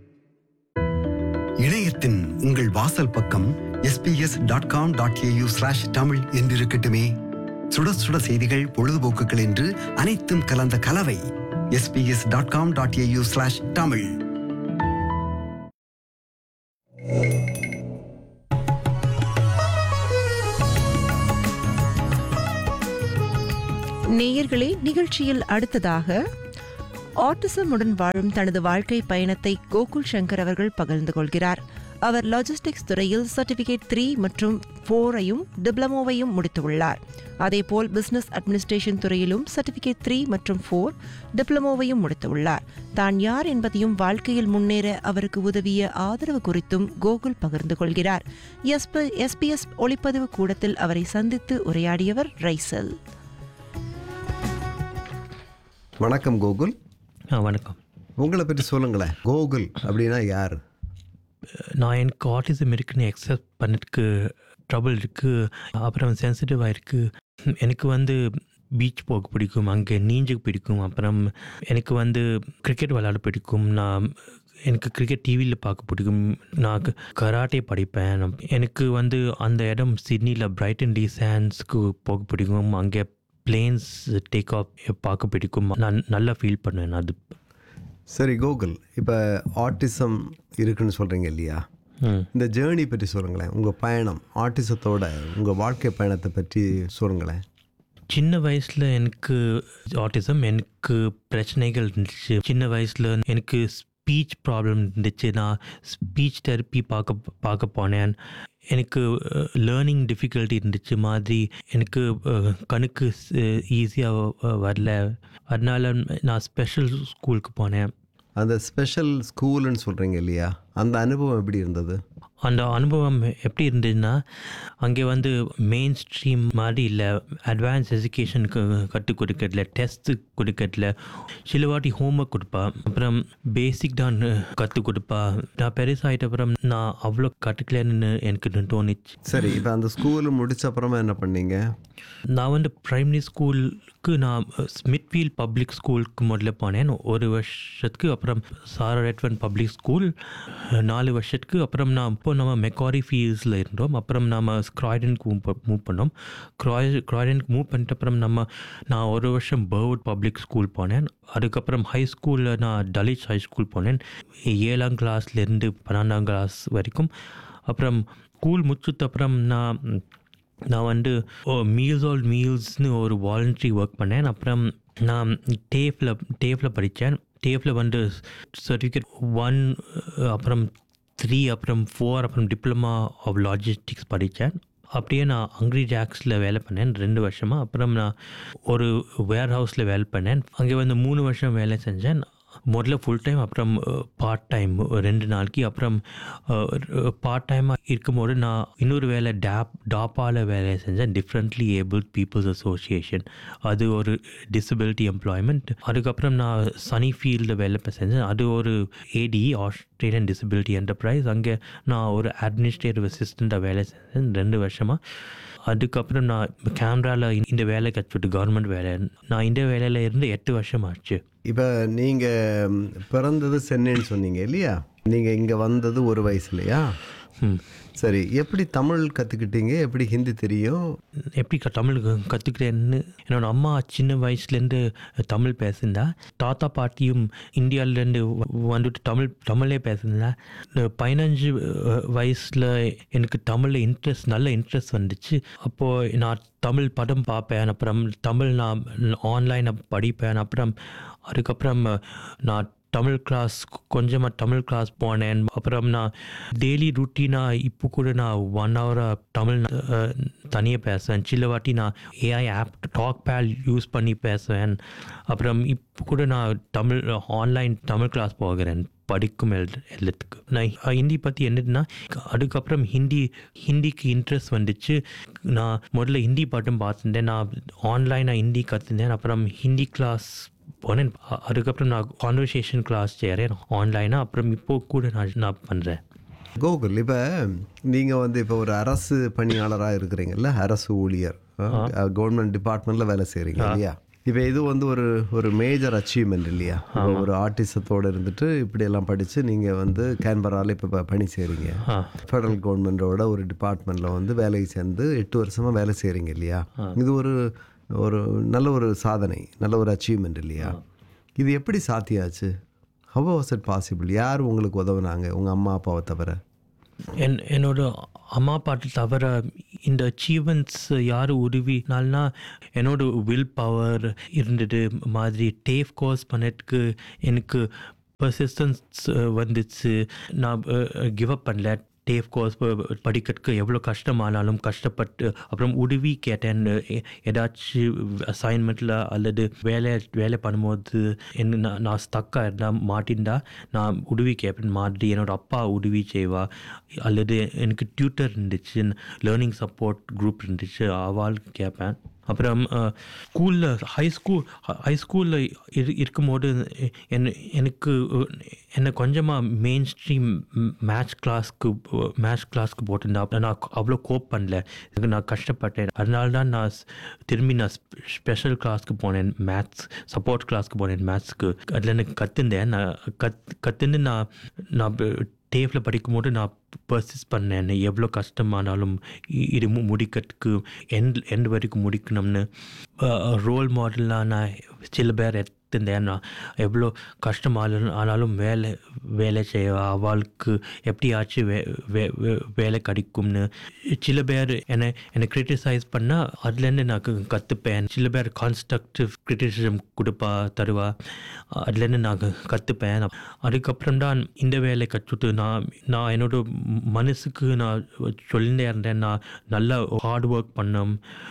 இணையத்தின் உங்கள் வாசல் பக்கம் SBS dot com dot AU slash Tamil என்றிருக்கட்டுமே சுட சுட செய்திகள் பொழுதுபோக்குகள் என்று அனைத்தும் கலந்த கலவை SBS dot com dot AU slash Tamil நேயர்களே நிகழ்ச்சியில் அடுத்ததாக ஆட்டிசமுடன் வாழும் தனது வாழ்க்கை பயணத்தை கோகுல் சங்கர் அவர்கள் பகிர்ந்து கொள்கிறார் அவர் லாஜிஸ்டிக்ஸ் துறையில் சர்டிபிகேட் த்ரீ மற்றும் ஃபோரையும் டிப்ளமோவையும் முடித்துள்ளார் அதேபோல் பிசினஸ் அட்மினிஸ்ட்ரேஷன் துறையிலும் சர்டிபிகேட் த்ரீ மற்றும் ஃபோர் டிப்ளமோவையும் முடித்துள்ளார் தான் யார் என்பதையும் வாழ்க்கையில் முன்னேற அவருக்கு உதவிய ஆதரவு குறித்தும் கோகுல் பகிர்ந்து கொள்கிறார் எஸ்பிஎஸ் ஒளிப்பதிவு கூடத்தில் அவரை சந்தித்து உரையாடியவர் ரைசல் வணக்கம் கோகுல் ஆ வணக்கம் உங்களை பற்றி சொல்லுங்களேன் கோகுல் அப்படின்னா யார் நான் எனக்கு ஆட்டிசம் இருக்குன்னு அக்செப்ட் பண்ணிட்டு ட்ரபிள் இருக்குது அப்புறம் சென்சிட்டிவாக இருக்குது எனக்கு வந்து பீச் போக பிடிக்கும் அங்கே நீஞ்சு பிடிக்கும் அப்புறம் எனக்கு வந்து கிரிக்கெட் விளையாட பிடிக்கும் நான் எனக்கு கிரிக்கெட் டிவியில் பார்க்க பிடிக்கும் நான் கராட்டே படிப்பேன் எனக்கு வந்து அந்த இடம் சிட்னியில் பிரைட்டன் டி சான்ஸ்க்கு போக பிடிக்கும் அங்கே பிளேன்ஸ் டேக் ஆஃப் பார்க்க பிடிக்கும் நான் நல்லா ஃபீல் பண்ணுவேன் அது சரி கோகுல் இப்போ ஆட்டிசம் இருக்குன்னு சொல்கிறீங்க இல்லையா இந்த ஜேர்னி பற்றி சொல்லுங்களேன் உங்கள் பயணம் ஆட்டிசத்தோட உங்கள் வாழ்க்கை பயணத்தை பற்றி சொல்லுங்களேன் சின்ன வயசில் எனக்கு ஆட்டிசம் எனக்கு பிரச்சனைகள் இருந்துச்சு சின்ன வயசில் எனக்கு ஸ்பீச் ப்ராப்ளம் இருந்துச்சு நான் ஸ்பீச் தெரப்பி பார்க்க பார்க்க போனேன் எனக்கு லேர்னிங் டிஃபிகல்ட்டி இருந்துச்சு மாதிரி எனக்கு கணக்கு ஈஸியாக வரல அதனால நான் ஸ்பெஷல் ஸ்கூலுக்கு போனேன் அந்த ஸ்பெஷல் ஸ்கூலுன்னு சொல்கிறீங்க இல்லையா அந்த அனுபவம் எப்படி இருந்தது அந்த அனுபவம் எப்படி இருந்ததுன்னா அங்கே வந்து மெயின் ஸ்ட்ரீம் மாதிரி இல்லை அட்வான்ஸ் எஜுகேஷனுக்கு கற்றுக் கொடுக்கறதுல டெஸ்ட்டு கொடுக்கறதுல சில வாட்டி ஹோம்ஒர்க் கொடுப்பா அப்புறம் பேசிக் தான் கற்றுக் கொடுப்பா நான் பெருசாகிட்ட அப்புறம் நான் அவ்வளோ கற்றுக்கலன்னு எனக்கு தோணுச்சு சரி இப்போ அந்த ஸ்கூல் முடிச்ச அப்புறமா என்ன பண்ணீங்க நான் வந்து ப்ரைமரி ஸ்கூலுக்கு நான் ஸ்மித்ஃபீல்ட் பப்ளிக் ஸ்கூலுக்கு முதல்ல போனேன் ஒரு வருஷத்துக்கு அப்புறம் சாரா ரெட்வன் பப்ளிக் ஸ்கூல் நாலு வருஷத்துக்கு அப்புறம் நான் இப்போ நம்ம மெக்காரி ஃபீல்ஸில் இருந்தோம் அப்புறம் நம்ம ஸ்க்ராய்டனுக்கு மூவ் மூவ் பண்ணோம் க்ராய் ஸ்க்ராய்டனுக்கு மூவ் பண்ணிட்ட அப்புறம் நம்ம நான் ஒரு வருஷம் பர்வுட் பப்ளிக் ஸ்கூல் போனேன் அதுக்கப்புறம் ஹை ஸ்கூலில் நான் டலிச் ஹை ஸ்கூல் போனேன் ஏழாம் கிளாஸ்லேருந்து பன்னெண்டாம் கிளாஸ் வரைக்கும் அப்புறம் ஸ்கூல் முடிச்சது அப்புறம் நான் நான் வந்து மீல்ஸ் ஆல் மீல்ஸ்னு ஒரு வாலண்ட்ரி ஒர்க் பண்ணேன் அப்புறம் நான் டேஃபில் டேஃபில் படித்தேன் டேஃபில் வந்து சர்டிஃபிகேட் ஒன் அப்புறம் த்ரீ அப்புறம் ஃபோர் அப்புறம் டிப்ளமா ஆஃப் லாஜிஸ்டிக்ஸ் படித்தேன் அப்படியே நான் அங்க்ரி ஜாக்ஸில் வேலை பண்ணேன் ரெண்டு வருஷமாக அப்புறம் நான் ஒரு வேர் ஹவுஸில் வேலை பண்ணேன் அங்கே வந்து மூணு வருஷம் வேலை செஞ்சேன் முதல்ல ஃபுல் டைம் அப்புறம் பார்ட் டைம் ரெண்டு நாளைக்கு அப்புறம் பார்ட் டைமாக இருக்கும்போது நான் இன்னொரு வேலை டேப் டாப்பால் வேலை செஞ்சேன் டிஃப்ரெண்ட்லி ஏபிள் பீப்புள்ஸ் அசோசியேஷன் அது ஒரு டிசபிலிட்டி எம்ப்ளாய்மெண்ட் அதுக்கப்புறம் நான் சனி ஃபீல்டில் வேலை செஞ்சேன் அது ஒரு ஏடி ஆஸ்திரேலியன் டிசபிலிட்டி என்டர்பிரைஸ் அங்கே நான் ஒரு அட்மினிஸ்ட்ரேட்டிவ் அசிஸ்டண்ட்டாக வேலை செஞ்சேன் ரெண்டு வருஷமாக அதுக்கப்புறம் நான் கேமராவில் இந்த வேலை கற்றுட்டு கவர்மெண்ட் வேலை நான் இந்த வேலையில் இருந்து எட்டு வருஷம் ஆச்சு இப்போ நீங்கள் பிறந்தது சென்னைன்னு சொன்னீங்க இல்லையா நீங்கள் இங்கே வந்தது ஒரு வயசுலையா சரி எப்படி தமிழ் கற்றுக்கிட்டீங்க எப்படி ஹிந்தி தெரியும் எப்படி தமிழ் கற்றுக்கிட்டேன்னு என்னோட அம்மா சின்ன வயசுலேருந்து தமிழ் பேசுந்தா தாத்தா பாட்டியும் இந்தியாவிலேருந்து வந்துட்டு தமிழ் தமிழே பேசுந்தா பதினஞ்சு வயசில் எனக்கு தமிழில் இன்ட்ரெஸ்ட் நல்ல இன்ட்ரெஸ்ட் வந்துச்சு அப்போது நான் தமிழ் படம் பார்ப்பேன் அப்புறம் தமிழ் நான் ஆன்லைனில் படிப்பேன் அப்புறம் அதுக்கப்புறம் நான் தமிழ் கிளாஸ் கொஞ்சமாக தமிழ் கிளாஸ் போனேன் அப்புறம் நான் டெய்லி ரூட்டீனாக இப்போ கூட நான் ஒன் ஹவராக தமிழ் தனியாக பேசுவேன் சில வாட்டி நான் AI app Talkpal use பண்ணி பேசுவேன் அப்புறம் இப்போ கூட நான் தமிழ் ஆன்லைன் தமிழ் கிளாஸ் போகிறேன் படிக்கும் எழு எழுத்துக்கு நான் ஹிந்தி பற்றி என்னதுன்னா அதுக்கப்புறம் ஹிந்தி ஹிந்திக்கு இன்ட்ரெஸ்ட் வந்துச்சு நான் முதல்ல ஹிந்தி பாட்டும் பார்த்துருந்தேன் நான் ஆன்லைனாக ஹிந்தி கற்றுந்தேன் அப்புறம் ஹிந்தி கிளாஸ் போனேன் அதுக்கப்புறம் நான் கான்வர்சேஷன் கிளாஸ் சேரேன் ஆன்லைனாக அப்புறம் இப்போ கூட நான் நான் பண்ணுறேன் கோகுல் இப்போ நீங்கள் வந்து இப்போ ஒரு அரசு பணியாளராக இருக்கிறீங்கல்ல அரசு ஊழியர் கவர்மெண்ட் டிபார்ட்மெண்ட்டில் வேலை செய்கிறீங்க இல்லையா இப்போ இது வந்து ஒரு ஒரு மேஜர் அச்சீவ்மெண்ட் இல்லையா இப்போ ஒரு ஆர்டிசத்தோடு இருந்துட்டு இப்படியெல்லாம் படித்து நீங்கள் வந்து கேன்பராவில் இப்போ பணி செய்கிறீங்க ஃபெடரல் கவர்மெண்ட்டோட ஒரு டிபார்ட்மெண்ட்டில் வந்து வேலைக்கு சேர்ந்து எட்டு வருஷமாக வேலை செய்கிறீங்க இல்லையா இது ஒரு ஒரு நல்ல ஒரு சாதனை நல்ல ஒரு அச்சீவ்மெண்ட் இல்லையா இது எப்படி சாத்தியாச்சு ஹவ் வாஸ் இட் பாசிபிள் யார் உங்களுக்கு உதவுனாங்க உங்கள் அம்மா அப்பாவை தவிர என் என்னோட அம்மா பாட்டு தவிர இந்த அச்சீவ்மெண்ட்ஸ் யார் உதவினால்னா என்னோட வில் பவர் இருந்தது மாதிரி டேஃப் கோர்ஸ் பண்ணதுக்கு எனக்கு பர்சிஸ்டன்ஸ் வந்துச்சு நான் கிவ் அப் பண்ணல டேஃப் கோர்ஸ் படிக்கிறதுக்கு எவ்வளோ கஷ்டமானாலும் கஷ்டப்பட்டு அப்புறம் உதவி கேட்டேன் எ- ஏதாச்சும் அசைன்மெண்ட்டில் அல்லது வேலை வேலை பண்ணும்போது என்ன நான் நான் ஸ்டக்காக இருந்தால் மாட்டின்டா நான் உதவி கேட்பேன் மாதிரி என்னோட அப்பா உதவி செய்வா அல்லது எனக்கு டியூட்டர் இருந்துச்சு லேர்னிங் சப்போர்ட் குரூப் இருந்துச்சு அவள் கேட்பேன் அப்புறம் ஸ்கூலில் ஹை ஸ்கூல் ஹை ஸ்கூலில் இரு இருக்கும்போது என் எனக்கு அஹ், என்னை கொஞ்சமாக மெயின் ஸ்ட்ரீம் மேத்ஸ் கிளாஸ்க்கு மேத்ஸ் கிளாஸ்க்கு போட்டிருந்தா நான் அவ்வளோ கோப் பண்ணல இதுக்கு நான் கஷ்டப்பட்டேன் அதனால தான் நான் ஸ்- திரும்பி நான் ஸ்பெஷல் கிளாஸ்க்கு போனேன் மேத்ஸ் சப்போர்ட் கிளாஸ்க்கு போனேன் மேத்ஸ்க்கு அதில் எனக்கு கற்றுந்தேன் நான் கத் கற்றுன்னு நான் நான் டேஃபில் படிக்கும்போது நான் பர்சிஸ் பண்ணேன் எவ்வளோ கஷ்டமானாலும் இ- இது மு- முடிக்கிறதுக்கு எண்ட் எண்ட் வரைக்கும் முடிக்கணும்னு ரோல் மாடலாக நான் சில பேர் எடுத்திருந்தேன் நான் எவ்வளோ கஷ்டமானாலும் ஆனாலும் வேலை வேலை செய்ய அவளுக்கு எப்படியாச்சும் வே வே- வே- வேலை கிடைக்கும்னு சில பேர் என்னை என்னை கிரிட்டிசைஸ் பண்ணால் அதுலேருந்து நான் க- கற்றுப்பேன் சில பேர் கான்ஸ்ட்ரக்டிவ் கிரிட்டிசிசம் கொடுப்பா தருவா அதுலேருந்து நான் க- கற்றுப்பேன் அதுக்கப்புறம் தான் இந்த வேலை கற்றுட்டு நான் நான் என்னோட மனசுக்கு நான் சொல்லிட்டே இருந்தேன் நான் நல்லா ஹார்ட் ஒர்க் பண்ணோம்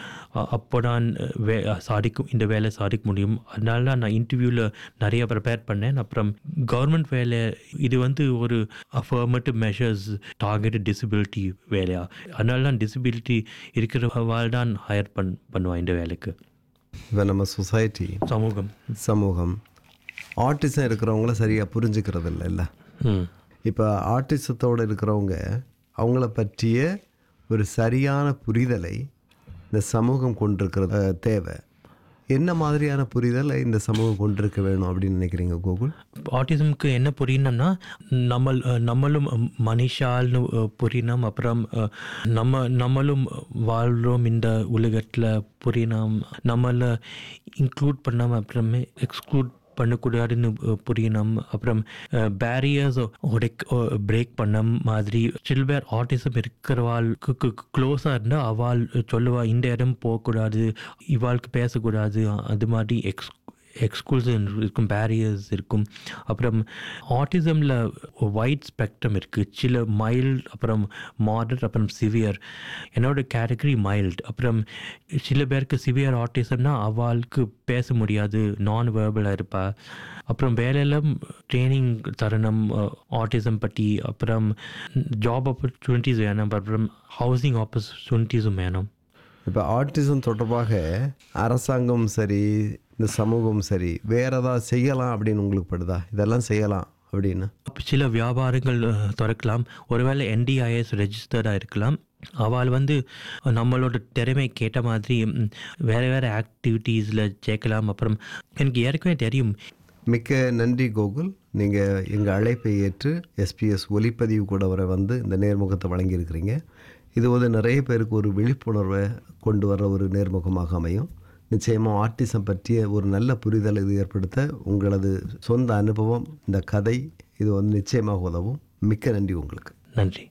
அப்போ தான் வே சாதிக்கும் இந்த வேலை சாதிக்க முடியும் அதனால தான் நான் இன்டர்வியூவில் நிறைய ப்ரிப்பேர் பண்ணேன் அப்புறம் கவர்மெண்ட் வேலை இது வந்து ஒரு அஃபர்மேட்டிவ் மெஷர்ஸ் டார்கெட் டிசபிலிட்டி வேலையா அதனால தான் டிசபிலிட்டி இருக்கிறவாள் தான் ஹையர் பண் பண்ணுவான் இந்த வேலைக்கு இப்போ நம்ம சொசைட்டி சமூகம் சமூகம் ஆர்டிசம் இருக்கிறவங்கள சரியாக புரிஞ்சுக்கிறது இல்லை இல்லை ம் இப்போ ஆர்டிசத்தோடு இருக்கிறவங்க அவங்கள பற்றிய ஒரு சரியான புரிதலை இந்த சமூகம் கொண்டிருக்கிறது அஹ், தேவை என்ன மாதிரியான புரிதலை இந்த சமூகம் கொண்டிருக்க வேணும் அப்படின்னு நினைக்கிறீங்க கோகுல் ஆட்டிசம்க்கு என்ன புரியணும்னா நம்ம நம்மளும் மனுஷால்னு அஹ், புரியணும் அப்புறம் அஹ், நம்ம நம்மளும் வாழ்கிறோம் இந்த உலகத்தில் புரியணும் நம்மளை இன்க்ளூட் பண்ணாமல் அப்புறமே எக்ஸ்க்ளூட் பண்ணக்கூடாதுன்னு அஹ், புரியணும் அப்புறம் பேரியர்ஸ் உடைக் பிரேக் பண்ண மாதிரி சில பேர் ஆட்டிசம் இருக்கிறவாளுக்கு க்ளோஸாக இருந்தால் அவள் சொல்லுவா இந்த இடம் போகக்கூடாது இவாளுக்கு பேசக்கூடாது அது மாதிரி எக்ஸ் எக்ஸ்கூல்ஸ் இருக்கும் பேரியர்ஸ் இருக்கும் அப்புறம் ஆட்டிசமில் வைட் ஸ்பெக்ட்ரம் இருக்குது சில மைல்டு அப்புறம் மாடரேட் அப்புறம் சிவியர் என்னோட கேட்டகரி மைல்டு அப்புறம் சில பேருக்கு சிவியர் ஆட்டிசம்னா அவளுக்கு பேச முடியாது நான் வேர்பலாக இருப்பா அப்புறம் வேலையில் ட்ரைனிங் தரணும் ஆட்டிசம் பற்றி அப்புறம் ஜாப் ஆப்பர்ச்சுனிட்டிஸ் வேணும் அப்புறம் ஹவுசிங் ஆப்பர்ச்சுனிட்டிஸும் வேணும் இப்போ ஆர்டிசம் தொடர்பாக அரசாங்கம் சரி இந்த சமூகம் சரி வேற ஏதாவது செய்யலாம் அப்படின்னு உங்களுக்கு படுதா இதெல்லாம் செய்யலாம் அப்படின்னு சில வியாபாரங்கள் அஹ், திறக்கலாம் ஒருவேளை என்டிஐஎஸ் ரெஜிஸ்டர்டாக இருக்கலாம் அவள் வந்து நம்மளோட திறமை கேட்ட மாதிரி ம், வேறு வேறு ஆக்டிவிட்டீஸில் சேர்க்கலாம் அப்புறம் எனக்கு ஏற்கனவே தெரியும் மிக்க நன்றி கோகுல் நீங்கள் எங்கள் அழைப்பை ஏற்று எஸ்பிஎஸ் ஒலிப்பதிவு கூட வர வந்து இந்த நேர்முகத்தை வழங்கியிருக்கிறீங்க இது வந்து நிறைய பேருக்கு ஒரு விழிப்புணர்வை கொண்டு வர ஒரு நேர்முகமாக அமையும் நிச்சயமாக ஆர்டிசம் பற்றிய ஒரு நல்ல புரிதலை இது ஏற்படுத்த உங்களது சொந்த அனுபவம் இந்த கதை இது வந்து நிச்சயமாக உதவும் மிக்க நன்றி உங்களுக்கு நன்றி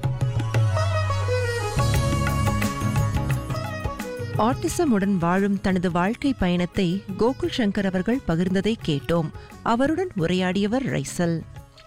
ஆட்டிசமுடன் வாழும் தனது வாழ்க்கை பயணத்தை கோகுல் சங்கர் அவர்கள் பகிர்ந்ததை கேட்டோம் அவருடன் உரையாடியவர் Raisal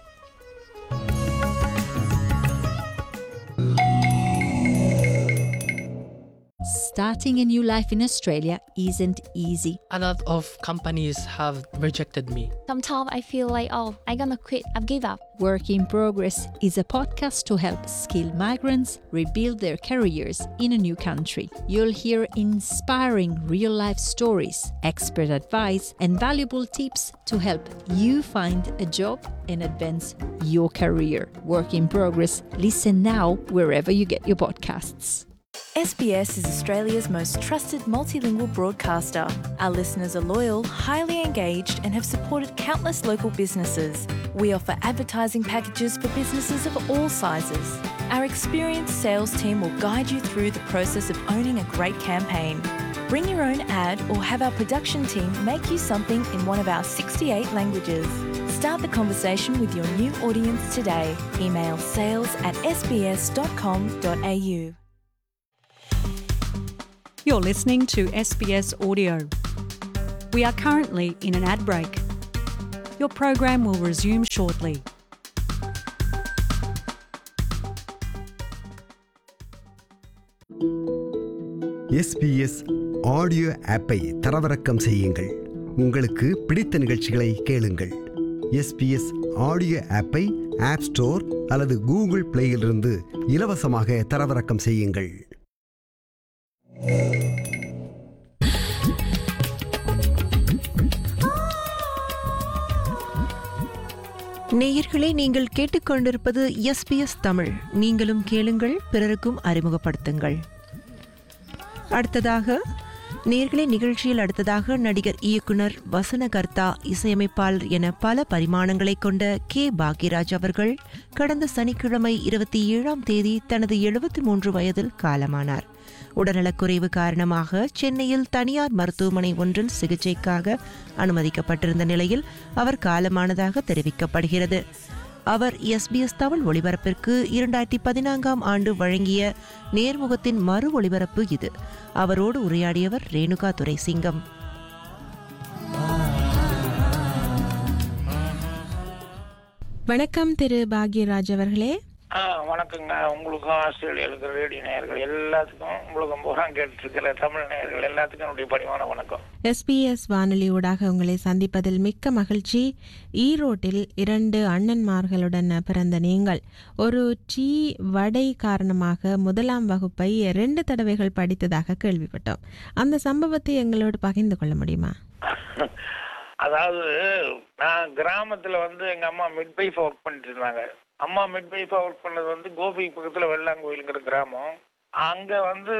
Starting a new life in Australia isn't easy. A lot of companies have rejected me. Sometimes I feel like, oh, I'm gonna quit. I've give up. Work in Progress is a podcast to help skilled migrants rebuild their careers in a new country. You'll hear inspiring real life stories, expert advice, and valuable tips to help you find a job and advance your career. Work in Progress. Listen now wherever you get your podcasts. SBS is Australia's most trusted multilingual broadcaster. Our listeners are loyal, highly engaged, and have supported countless local businesses. We offer advertising packages for businesses of all sizes. Our experienced sales team will guide you through the process of owning a great campaign. Bring your own ad or have our production team make you something in one of our 68 languages. Start the conversation with your new audience today. Email sales at sbs.com.au. You're listening to SBS Audio. We are currently in an ad break. Your program will resume shortly. SBS audio ஆப்பை தரவிறக்கம் செய்யுங்கள் உங்களுக்கு பிடித்த நிகழ்ச்சிகளை கேளுங்கள் SBS audio ஆப்பை app store அல்லது Google பிளேயிலிருந்து இலவசமாக தரவிறக்கம் செய்யுங்கள் நேயர்களே நீங்கள் கேட்டுக்கொண்டிருப்பது எஸ்பிஎஸ் தமிழ் நீங்களும் கேளுங்கள் பிறருக்கும் அறிமுகப்படுத்துங்கள் அடுத்ததாக நேர்களே நிகழ்ச்சியில் அடுத்ததாக நடிகர் இயக்குனர் வசனகர்த்தா இசையமைப்பாளர் என பல பரிமாணங்களை கொண்ட கே பாக்யராஜ் அவர்கள் கடந்த சனிக்கிழமை இருபத்தி ஏழாம் தேதி தனது எழுபத்தி மூன்று வயதில் காலமானார் உடல்நலக்குறைவு காரணமாக சென்னையில் தனியார் மருத்துவமனை ஒன்றில் சிகிச்சைக்காக அனுமதிக்கப்பட்டிருந்த நிலையில் அவர் காலமானதாக தெரிவிக்கப்படுகிறது அவர் எஸ்பிஎஸ் தமிழ் ஒளிபரப்பிற்கு இரண்டாயிரத்தி பதினான்காம் ஆண்டு வழங்கிய நேர்முகத்தின் மறு ஒளிபரப்பு இது அவரோடு உரையாடியவர் ரேணுகா துரைசிங்கம் வணக்கம் திரு பாக்யராஜ் அவர்களே ஆ வணக்கங்க உங்களுக்கும் ஆஸ்திரேலியா இருக்கிற ரேடியோ நேயர்கள் எல்லாத்துக்கும் உங்களுக்கும் பூரா கேட்டுருக்கிற தமிழ் நேயர்கள் எல்லாத்துக்கும் என்னுடைய பணிவான வணக்கம் எஸ்பிஎஸ் வானொலி ஊடாக உங்களை சந்திப்பதில் மிக்க மகிழ்ச்சி ஈரோட்டில் இரண்டு அண்ணன்மார்களுடன் பிறந்த நீங்கள் ஒரு டீ வடை காரணமாக முதலாம் வகுப்பை ரெண்டு தடவைகள் படித்ததாக கேள்விப்பட்டோம் அந்த சம்பவத்தை எங்களோடு பகிர்ந்து கொள்ள முடியுமா அதாவது நான் கிராமத்துல வந்து எங்க அம்மா மிட் வைஃப் ஒர்க் பண்ணிட்டு இருந்தாங்க அம்மா மிட் வைஃபா ஒர்க் பண்ணது வந்து கோபி பக்கத்துல வெள்ளாங்கோயிலுங்கிற கிராமம் அங்க வந்து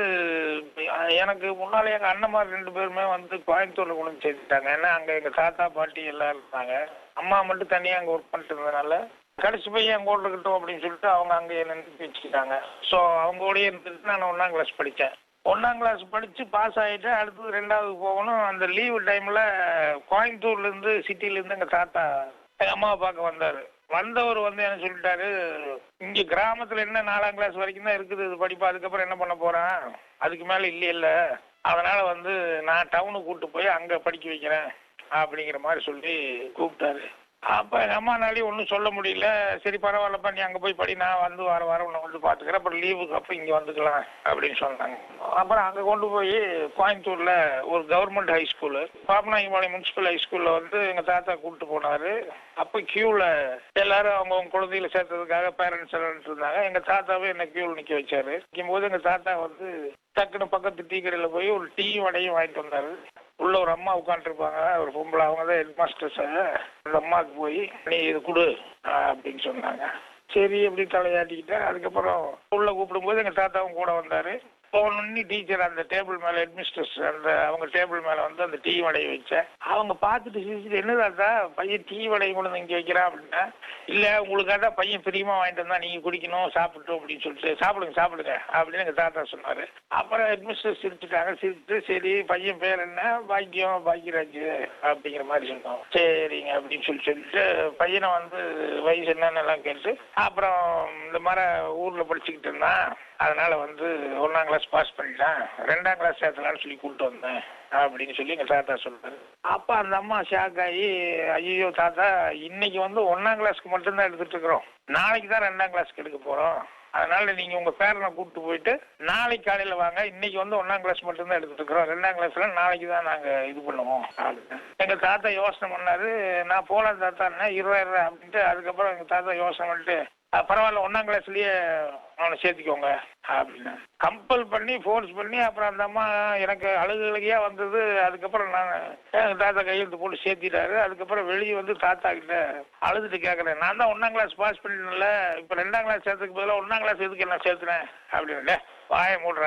எனக்கு முன்னாலே எங்க அண்ணன்மார் ரெண்டு பேருமே வந்து கோயம்புத்தூர்ல கொண்டு வந்து சேர்த்துட்டாங்க ஏன்னா அங்க எங்க தாத்தா பாட்டி எல்லாம் இருந்தாங்க அம்மா மட்டும் தனியா அங்க ஒர்க் பண்ணிட்டு இருந்ததுனால கடைசி பையன் என் கூட இருக்கட்டும் அப்படின்னு சொல்லிட்டு அவங்க அங்கேயே நின்று வச்சுக்கிட்டாங்க ஸோ அவங்க கூடயே இருந்துட்டு நான் ஒன்னாம் கிளாஸ் படித்தேன் ஒன்னாம் கிளாஸ் படிச்சு பாஸ் ஆயிட்டு அடுத்தது ரெண்டாவது போகணும் அந்த லீவு டைம்ல கோயம்புத்தூர்ல இருந்து சிட்டில இருந்து எங்க தாத்தா எங்க அம்மாவை பார்க்க வந்தாரு வந்தவர் வந்து என்ன சொல்லிட்டாரு இங்க கிராமத்துல என்ன நாலாம் கிளாஸ் வரைக்கும் தான் இருக்குது இது படிப்பு அதுக்கப்புறம் என்ன பண்ண போறேன் அதுக்கு மேல இல்ல இல்ல அதனால வந்து நான் டவுனுக்கு கூட்டு போய் அங்க படிக்க வைக்கிறேன் அப்படிங்கிற மாதிரி சொல்லி கூப்பிட்டாரு அப்ப எங்க அம்மானாலையும் ஒன்றும் சொல்ல முடியல சரி பரவாயில்லப்பா நீ அங்க போய் படி நான் வந்து வர வர உன்னை வந்து பாத்துக்கிறேன் அப்புறம் லீவுக்கு அப்ப இங்க வந்துக்கலாம் அப்படின்னு சொன்னாங்க அப்புறம் அங்க கொண்டு போய் கோயம்புத்தூர்ல ஒரு government high school Pappanayakampalayam municipal high ஸ்கூல்ல வந்து எங்க தாத்தா கூப்பிட்டு போனாரு அப்ப கியூல எல்லாரும் அவங்க அவங்க குழந்தைகளை சேர்த்ததுக்காக பேரண்ட்ஸ் எல்லாம் இருந்தாங்க எங்க தாத்தாவே என்ன கியூல நிக்க வச்சாரு நிற்கும் போது எங்க தாத்தா வந்து டக்குன்னு பக்கத்து டீ கடையில போய் ஒரு டீ வடையும் வாங்கிட்டு வந்தாரு உள்ள ஒரு அம்மா உட்காந்துருப்பாங்க ஒரு பொம்பளை அவங்க தான் ஹெட் மாஸ்டர்ஸ் அந்த அம்மாவுக்கு போய் நீ இது கொடு அப்படின்னு சொன்னாங்க சரி அப்படி தலையாட்டிக்கிட்டேன் அதுக்கப்புறம் உள்ள கூப்பிடும்போது எங்க தாத்தாவும் கூட வந்தாரு போனோன்னு டீச்சர் அந்த டேபிள் மேல ஹெட்மிஸ்டர்ஸ் அந்த அவங்க டேபிள் மேல வந்து அந்த டீ வடையை வச்சேன் அவங்க பார்த்துட்டு சிரிச்சுட்டு என்ன தாத்தா பையன் டீ வடையை கொண்டு வந்து இங்க வைக்கிறான் அப்படின்னா இல்ல உங்களுக்காக தான் பையன் பிரியமா வாங்கிட்டு வந்தா நீங்க குடிக்கணும் சாப்பிட்டோம் அப்படின்னு சொல்லிட்டு சாப்பிடுங்க சாப்பிடுங்க அப்படின்னு எங்க தாத்தா சொன்னாரு அப்புறம் ஹெட்மிஸ்டர் சிரிச்சுட்டாங்க சிரிச்சுட்டு சரி பையன் பேர் என்ன பாக்கியம் பாக்கியராஜ் அப்படிங்கிற மாதிரி சொன்னோம் சரிங்க அப்படின்னு சொல்லி சொல்லிட்டு பையனை வந்து வயசு என்னன்னு எல்லாம் கேட்டு அப்புறம் இந்த மாதிரி ஊர்ல படிச்சுக்கிட்டு இருந்தான் அதனால வந்து ஒன்னாம் கிளாஸ் பாஸ் பண்ணிட்டேன் ரெண்டாம் கிளாஸ் சேர்த்தலாம்னு சொல்லி கூப்பிட்டு வந்தேன் அப்படின்னு சொல்லி எங்க தாத்தா சொல்றாரு அப்ப அந்த அம்மா ஷாக் ஆகி ஐயோ தாத்தா இன்னைக்கு வந்து ஒன்னாம் கிளாஸ்க்கு மட்டும்தான் எடுத்துட்டு இருக்கிறோம் நாளைக்கு தான் ரெண்டாம் கிளாஸ்க்கு எடுக்க போறோம் அதனால நீங்க உங்க பேரனை கூப்பிட்டு போயிட்டு நாளைக்கு காலையில வாங்க இன்னைக்கு வந்து ஒன்னாம் கிளாஸ் மட்டும்தான் எடுத்துட்டு இருக்கிறோம் ரெண்டாம் கிளாஸ்ல நாளைக்கு தான் நாங்க இது பண்ணுவோம் அப்படின்னு எங்க தாத்தா யோசனை பண்ணாரு நான் போலாம் தாத்தா இருபதாயிரம் அப்படின்ட்டு அதுக்கப்புறம் எங்க தாத்தா யோசனை பண்ணிட்டு பரவாயில்ல ஒன்னாம் கிளாஸ்லயே அவனை சேர்த்துக்கோங்க அப்படின்னு கம்பல் பண்ணி ஃபோர்ஸ் பண்ணி அப்புறம் அந்த அம்மா எனக்கு அழுகு அழுகையா வந்தது அதுக்கப்புறம் நான் எங்க தாத்தா கையெழுத்து போட்டு சேர்த்திட்டாரு அதுக்கப்புறம் வெளியே வந்து தாத்தா கிட்ட அழுதுட்டு கேட்கறேன் நான் தான் ஒன்னாம் கிளாஸ் பாஸ் பண்ணிட்டேன்ல இப்போ ரெண்டாம் கிளாஸ் சேர்த்துக்கு பதிலாக ஒன்னாம் கிளாஸ் எதுக்கு என்ன சேர்த்துனேன் அப்படின்னு வாய மூடுறேன்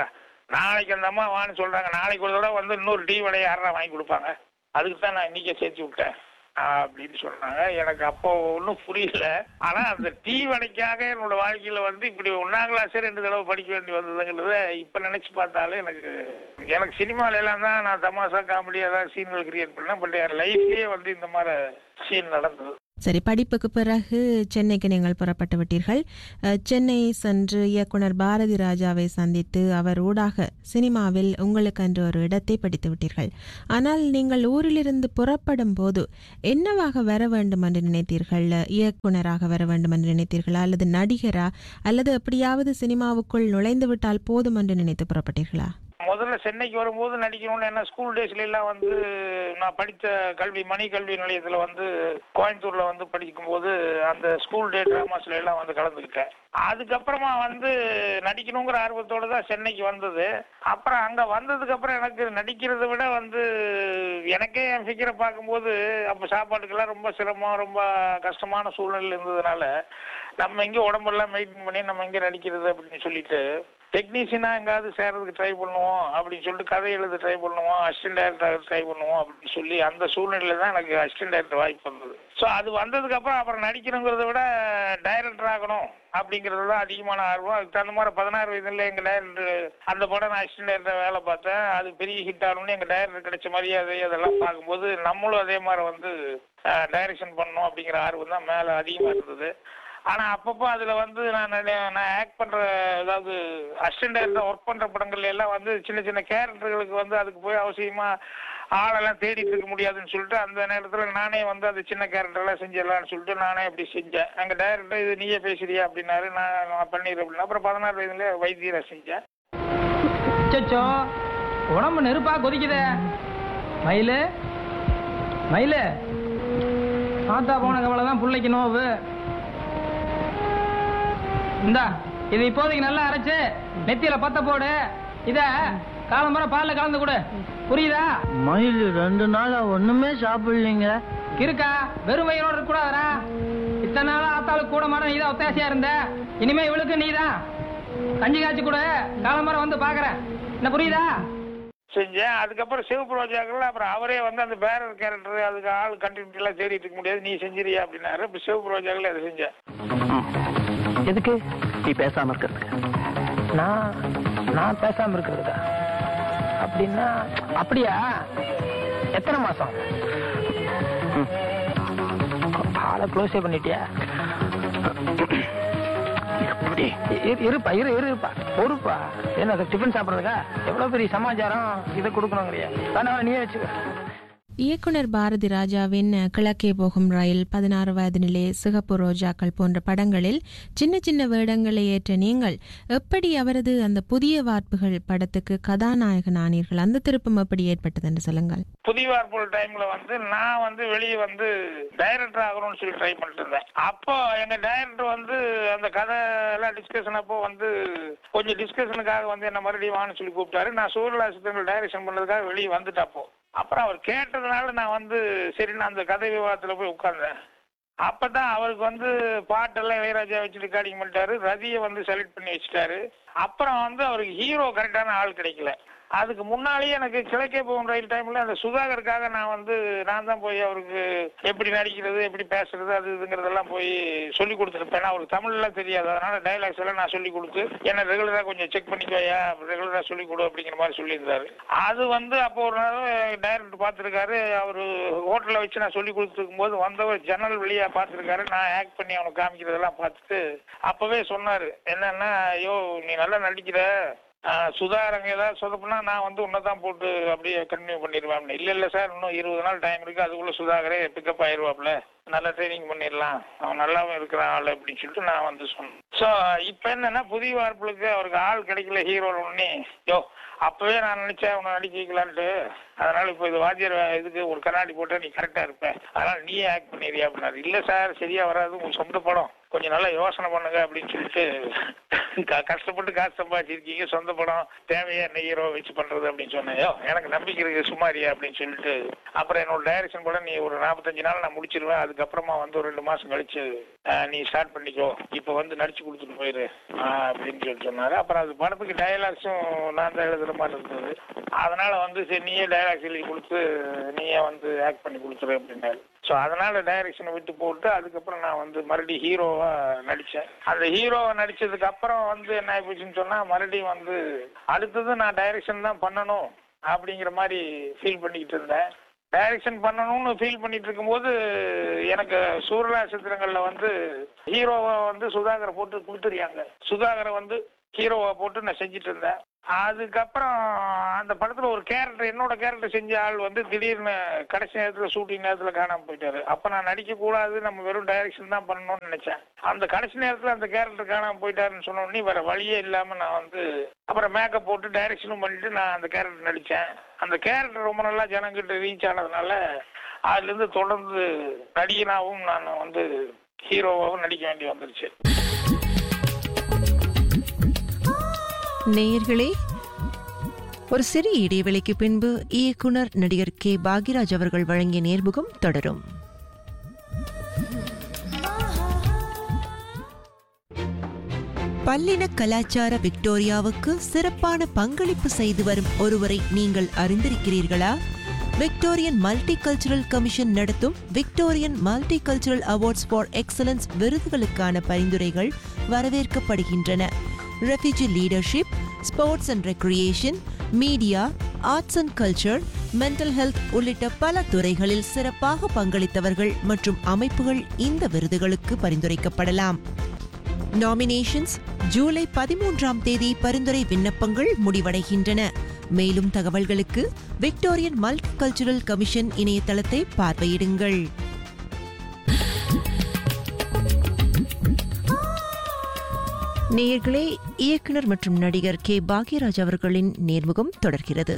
நாளைக்கு அந்த அம்மா வான்னு சொல்றாங்க நாளைக்கு ஒரு தடவை வந்து இன்னொரு டீ வடையை யாரா வாங்கி கொடுப்பாங்க அதுக்கு தான் நான் இன்னைக்கே சேர்த்து விட்டேன் அப்படின்னு சொன்னாங்க எனக்கு அப்போ ஒன்றும் புரியல ஆனா அந்த டீ வடைக்காக என்னோட வாழ்க்கையில வந்து இப்படி ஒன்னாம் கிளாஸே ரெண்டு தடவை படிக்க வேண்டி வந்ததுங்கிறத இப்ப நினைச்சு பார்த்தாலே எனக்கு எனக்கு சினிமால எல்லாம் தான் நான் தமாஷா காமெடி ஏதாவது சீன்கள் கிரியேட் பண்ணேன் பட் என் லைஃப்லயே வந்து இந்த மாதிரி சீன் நடந்தது சரி படிப்புக்கு பிறகு சென்னைக்கு நீங்கள் புறப்பட்டு விட்டீர்கள் அஹ், சென்னை சென்று இயக்குனர் பாரதி ராஜாவை சந்தித்து அவர் ஊடாக சினிமாவில் உங்களுக்கென்று ஒரு இடத்தை படித்து விட்டீர்கள் ஆனால் நீங்கள் ஊரிலிருந்து புறப்படும் போது என்னவாக வர வேண்டும் என்று நினைத்தீர்கள் இயக்குனராக வர வேண்டும் என்று நினைத்தீர்களா அல்லது நடிகரா அல்லது எப்படியாவது சினிமாவுக்குள் நுழைந்து விட்டால் போதும் என்று நினைத்து புறப்பட்டீர்களா முதல்ல சென்னைக்கு வரும்போது நடிக்கணும்னு என்ன ஸ்கூல் டேஸ்ல எல்லாம் வந்து நான் படித்த கல்வி மணி கல்வி நிலையத்துல வந்து கோயம்புத்தூர்ல வந்து படிக்கும்போது அந்த ஸ்கூல் டே டிராமாஸ்ல எல்லாம் வந்து கலந்துக்கிட்டேன் அதுக்கப்புறமா வந்து நடிக்கணுங்கிற ஆர்வத்தோட தான் சென்னைக்கு வந்தது அப்புறம் அங்க வந்ததுக்கு அப்புறம் எனக்கு நடிக்கிறதை விட வந்து எனக்கே என் ஃபிகரை பார்க்கும்போது அப்ப சாப்பாட்டுக்கெல்லாம் ரொம்ப சிரமம் ரொம்ப கஷ்டமான சூழ்நிலை இருந்ததுனால நம்ம இங்க உடம்பெல்லாம் மெயின்டைன் பண்ணி நம்ம இங்க நடிக்கிறது அப்படின்னு சொல்லிட்டு டெக்னீஷியனா எங்காவது சேர்றதுக்கு ட்ரை பண்ணுவோம் அப்படின்னு சொல்லிட்டு கதை எழுத ட்ரை பண்ணுவோம் அசிஸ்டன்ட் டைரக்டர் ட்ரை பண்ணுவோம் அப்படின்னு சொல்லி அந்த சூழ்நிலையில தான் எனக்கு அசிஸ்டன்ட் டைரக்டர் வாய்ப்பு வந்தது ஸோ அது வந்ததுக்கு அப்புறம் அப்புறம் நடிக்கணுங்கிறத விட டைரக்டர் ஆகணும் அப்படிங்கிறது தான் அதிகமான ஆர்வம் அதுக்கு தகுந்த மாதிரி பதினாறு வயதுல எங்க டைரக்டர் அந்த படம் நான் அசிஸ்டன்ட் டைரக்டர் வேலை பார்த்தேன் அது பெரிய ஹிட் ஆகணும்னு எங்க டைரக்டர் கிடைச்ச மரியாதை அதெல்லாம் பார்க்கும்போது நம்மளும் அதே மாதிரி வந்து டைரக்ஷன் பண்ணணும் அப்படிங்கிற ஆர்வம் தான் மேல அதிகமா இருந்தது ஆனா அப்பப்போ அதுல வந்து நான் நிறைய- நான் ஆக்ட் பண்ற அதாவது அசிஸ்டன்ட் டைரக்டர் ஒர்க் பண்ற படங்கள்ல எல்லாம் வந்து சின்ன சின்ன கேரக்டர்களுக்கு வந்து அதுக்கு போய் அவசியமா ஆளெல்லாம் தேடிட்டு இருக்க முடியாதுன்னு சொல்லிட்டு அந்த நேரத்துல நானே வந்து அந்த சின்ன கேரக்டர் எல்லாம் செஞ்சிடலாம்னு சொல்லிட்டு நானே அப்படி செஞ்சேன் அங்க டைரக்டர் இது நீயே பேசுறியா அப்படின்னாரு நான் நான் பண்ணிடுறேன் அப்படின்னா அப்புறம் பதினாறு வயதுல வைத்தியரை செஞ்சேன் அச்சோ உடம்பு நெருப்பா கொதிக்குதே மயிலு மயிலு ஆத்தா போன கவலை தான் பிள்ளைக்கு நோவு இந்தா இது இப்போதைக்கு நல்லா அரைச்சு நெத்தியில பத்த போடு இத காலம்பர பால்ல கலந்து கொடு புரியுதா மயில் ரெண்டு நாளா ஒண்ணுமே சாப்பிடலீங்க இருக்கா வெறும் வயிறோட இருக்க கூடாதா இத்தனை நாளா ஆத்தாளுக்கு கூட மாட நீதான் ஒத்தாசியா இருந்த இனிமே இவளுக்கு நீதான் கஞ்சி காய்ச்சி கொடு காலம்பரம் வந்து பாக்குறேன் என்ன புரியுதா செஞ்சேன் அதுக்கப்புறம் சிவப்பு ரோஜாக்கள் அப்புறம் அவரே வந்து அந்த பேரர் கேரக்டர் அதுக்கு ஆள் கண்டினியூட்டி எல்லாம் தேடிட்டு இருக்க முடியாது நீ செஞ்சிரியா அப்படின்னாரு இப்போ சிவப்பு ரோஜாக்கள் அதை செஞ்சேன் எதுக்கு நீ பேசாம இருக்கிறதுக்கு நான் நான் பேசாம இருக்கிறதுக்கா அப்படின்னா அப்படியா எத்தனை மாசம் ம். ஆளை க்ளோஸே பண்ணிட்டியா எப்படி? இரு- இருப்பா இரு இரு, இருப்பா பொறுப்பா என்ன அது டிஃபன் சாப்பிட்றதுக்கா எவ்வளவு பெரிய சமாச்சாரம் இதை கொடுக்கணுங்கிறியா வேணா நீயே வச்சுக்க இயக்குனர் பாரதி ராஜாவின் கிழக்கே போகும் ரயில் பதினாறு வயது நிலை சிகப்பு ரோஜாக்கள் போன்ற படங்களில் சின்ன சின்ன வேடங்களை ஏற்ற நீங்கள் எப்படி அவரது அந்த புதிய வார்ப்புகள் படத்துக்கு கதாநாயகன் ஆனீர்கள் அந்த திருப்பம் எப்படி ஏற்பட்டது என்று சொல்லுங்கள் புதிய வார்ப்புகள் டைம்ல வந்து நான் வந்து வெளியே வந்து டைரக்டர் ஆகணும்னு சொல்லி ட்ரை பண்ணிட்டு இருந்தேன் அப்போ எங்க டைரக்டர் வந்து அந்த கதை எல்லாம் டிஸ்கஷன் அப்போ வந்து கொஞ்சம் டிஸ்கஷனுக்காக வந்து என்ன மறுபடியும் வான்னு சொல்லி கூப்பிட்டாரு நான் சூரியலா சித்தங்கள் டைரக்ஷன் பண்ணதுக்காக வெளியே வந்துட்டேன் அப்போ அப்புறம் அவர் கேட்டதுனால நான் வந்து சரி நான் அந்த கதை விவாதத்துல போய் உட்கார்ந்தேன் அப்பதான் அவருக்கு வந்து பாட்டெல்லாம் இளையராஜா வச்சு ரெக்கார்டிங் பண்ணிட்டாரு ரதியை வந்து செலக்ட் பண்ணி வச்சுட்டாரு அப்புறம் வந்து அவருக்கு ஹீரோ கரெக்டான ஆள் கிடைக்கல அதுக்கு முன்னாலேயே எனக்கு கிழக்கே போகும் ரயில் டைம்ல அந்த சுதாகருக்காக நான் வந்து நான் தான் போய் அவருக்கு எப்படி நடிக்கிறது எப்படி பேசுறது அது இதுங்கிறதெல்லாம் போய் சொல்லி கொடுத்துருப்பேன் அவருக்கு தமிழ் எல்லாம் தெரியாது அதனால டைலாக்ஸ் எல்லாம் நான் சொல்லி கொடுத்து என்ன ரெகுலரா கொஞ்சம் செக் பண்ணிக்கோயா ரெகுலரா சொல்லி கொடு அப்படிங்கிற மாதிரி சொல்லியிருந்தாரு அது வந்து அப்போ ஒரு நாள் டைரக்டர் பார்த்துருக்காரு அவர் ஹோட்டல்ல வச்சு நான் சொல்லி கொடுத்துருக்கும் போது வந்தவர் ஜன்னல் வழியா பார்த்துருக்காரு நான் ஆக்ட் பண்ணி அவனுக்கு காமிக்கிறதெல்லாம் பார்த்துட்டு அப்பவே சொன்னாரு என்னன்னா ஐயோ நீ நல்லா நடிக்கிற ஆஹ் சுதாரங்க ஏதாவது சொதப்புனா நான் வந்து உன்னை தான் போட்டு அப்படியே கண்டினியூ பண்ணிடுவேன் இல்ல இல்ல சார் இன்னும் இருபது நாள் டைம் இருக்கு அதுக்குள்ள சுதாகரே பிக்கப் ஆயிருவாப்ல நல்லா ட்ரைனிங் பண்ணிடலாம் அவன் நல்லாவும் இருக்கிறான் ஆள் அப்படின்னு சொல்லிட்டு நான் வந்து சொன்னேன் ஸோ இப்போ என்னன்னா புதிய வார்ப்புகளுக்கு அவருக்கு ஆள் கிடைக்கல ஹீரோ ஒன்னே யோ அப்பவே நான் நினைச்சேன் உன்னை நடிக்க வைக்கலான்ட்டு அதனால இப்போ இது வாத்தியார் வே- இதுக்கு ஒரு கண்ணாடி போட்டா நீ கரெக்டா இருப்ப அதனால நீயே ஆக்ட் பண்ணிடுறியா அப்படின்னாரு இல்ல சார் சரியா வராது உங்க சொந்த படம் கொஞ்சம் நல்லா யோசனை பண்ணுங்க அப்படின்னு சொல்லிட்டு க- கஷ்டப்பட்டு காசு சம்பாதிச்சிருக்கீங்க சொந்த படம் தேவையா என்ன ஹீரோ வச்சு பண்றது அப்படின்னு சொன்னேன் "யோ, எனக்கு நம்பிக்கை இருக்கு சுமாரியா அப்படின்னு சொல்லிட்டு அப்புறம் என்னோட டைரக்ஷன் கூட நீ ஒரு நாற்பத்தஞ்சு நாள் நான் முடிச்சிருவேன் அதுக்கப்புறமா வந்து ஒரு ரெண்டு மாசம் கழிச்சு அஹ், நீ ஸ்டார்ட் பண்ணிக்கோ இப்போ வந்து நடிச்சு கொடுத்துட்டு போயிரு அஹ், அப்படின்னு சொல்லிட்டு சொன்னாரு அப்புறம் அது படத்துக்கு டயலாக்ஸும் நான் தான் எழுதுற மாதிரி இருந்தது அதனால வந்து சரி நீயே டைலாக்ஸ் எழுதி கொடுத்து நீயே வந்து ஆக்ட் பண்ணி கொடுத்துரு அப்படின்னாரு ஸோ அதனால டைரக்ஷனை விட்டு போட்டு அதுக்கப்புறம் நான் வந்து மறுபடியும் ஹீரோவா நடிச்சேன் அந்த ஹீரோவா நடிச்சதுக்கு அப்புறம் வந்து என்ன ஆயிப்போச்சுன்னு சொன்னா மறுபடியும் வந்து அடுத்தது நான் டைரக்ஷன் தான் பண்ணணும் அப்படிங்கிற மாதிரி ஃபீல் பண்ணிக்கிட்டு இருந்தேன் டைரக்ஷன் பண்ணணும்னு ஃபீல் பண்ணிட்டு இருக்கும்போது எனக்கு சூரலா சித்திரங்கள்ல வந்து ஹீரோவை வந்து சுதாகரை போட்டு கொடுத்துருக்காங்க சுதாகரை வந்து ஹீரோவா போட்டு நான் செஞ்சுட்டு இருந்தேன் அதுக்கப்புறம் அந்த படத்துல ஒரு கேரக்டர் என்னோட கேரக்டர் செஞ்ச ஆள் வந்து திடீர்னு கடைசி நேரத்துல ஷூட்டிங் நேரத்துல காணாம போயிட்டாரு அப்ப நான் நடிக்க கூடாது நம்ம வெறும் டைரக்ஷன் தான் பண்ணணும்னு நினைச்சேன் அந்த கடைசி நேரத்துல அந்த கேரக்டர் காணாம போயிட்டாருன்னு சொன்ன உடனே வேற வழியே இல்லாம நான் வந்து அப்புறம் மேக்கப் போட்டு டைரக்ஷனும் பண்ணிட்டு நான் அந்த கேரக்டர் நடிச்சேன் அந்த கேரக்டர் ரொம்ப நல்லா ஜனங்கிட்ட ரீச் ஆனதுனால அதுல இருந்து தொடர்ந்து நடிகனாவும் நான் வந்து ஹீரோவாகவும் நடிக்க வேண்டி வந்துருச்சு நேயர்களே ஒரு சிறிய இடைவெளிக்கு பின்பு இயக்குனர் நடிகர் கே பாக்யராஜ் அவர்கள் வழங்கிய நேர்முகம் தொடரும் பல்லின கலாச்சார விக்டோரியாவுக்கு சிறப்பான பங்களிப்பு செய்து வரும் ஒருவரை நீங்கள் அறிந்திருக்கிறீர்களா விக்டோரியன் மல்டி கல்ச்சுரல் கமிஷன் நடத்தும் Victorian Multicultural Awards for Excellence விருதுகளுக்கான பரிந்துரைகள் வரவேற்கப்படுகின்றன refugee leadership sports and recreation media arts and culture mental health உள்ளிட்ட பல துறைகளில் சிறப்பாக பங்களித்தவர்கள் மற்றும் அமைப்புகள் இந்த விருதுகளுக்கு பரிந்துரைக்கப்படலாம் நாமினேஷன்ஸ் ஜூலை பதிமூன்றாம் தேதி பரிந்துரை விண்ணப்பங்கள் முடிவடைகின்றன மேலும் தகவல்களுக்கு விக்டோரியன் மல்டி கல்ச்சுரல் கமிஷன் இணையதளத்தை பார்வையிடுங்கள் நேயர்களே இயக்குனர் மற்றும் நடிகர் கே பாக்யராஜ் அவர்களின் நேர்முகம் தொடர்கிறது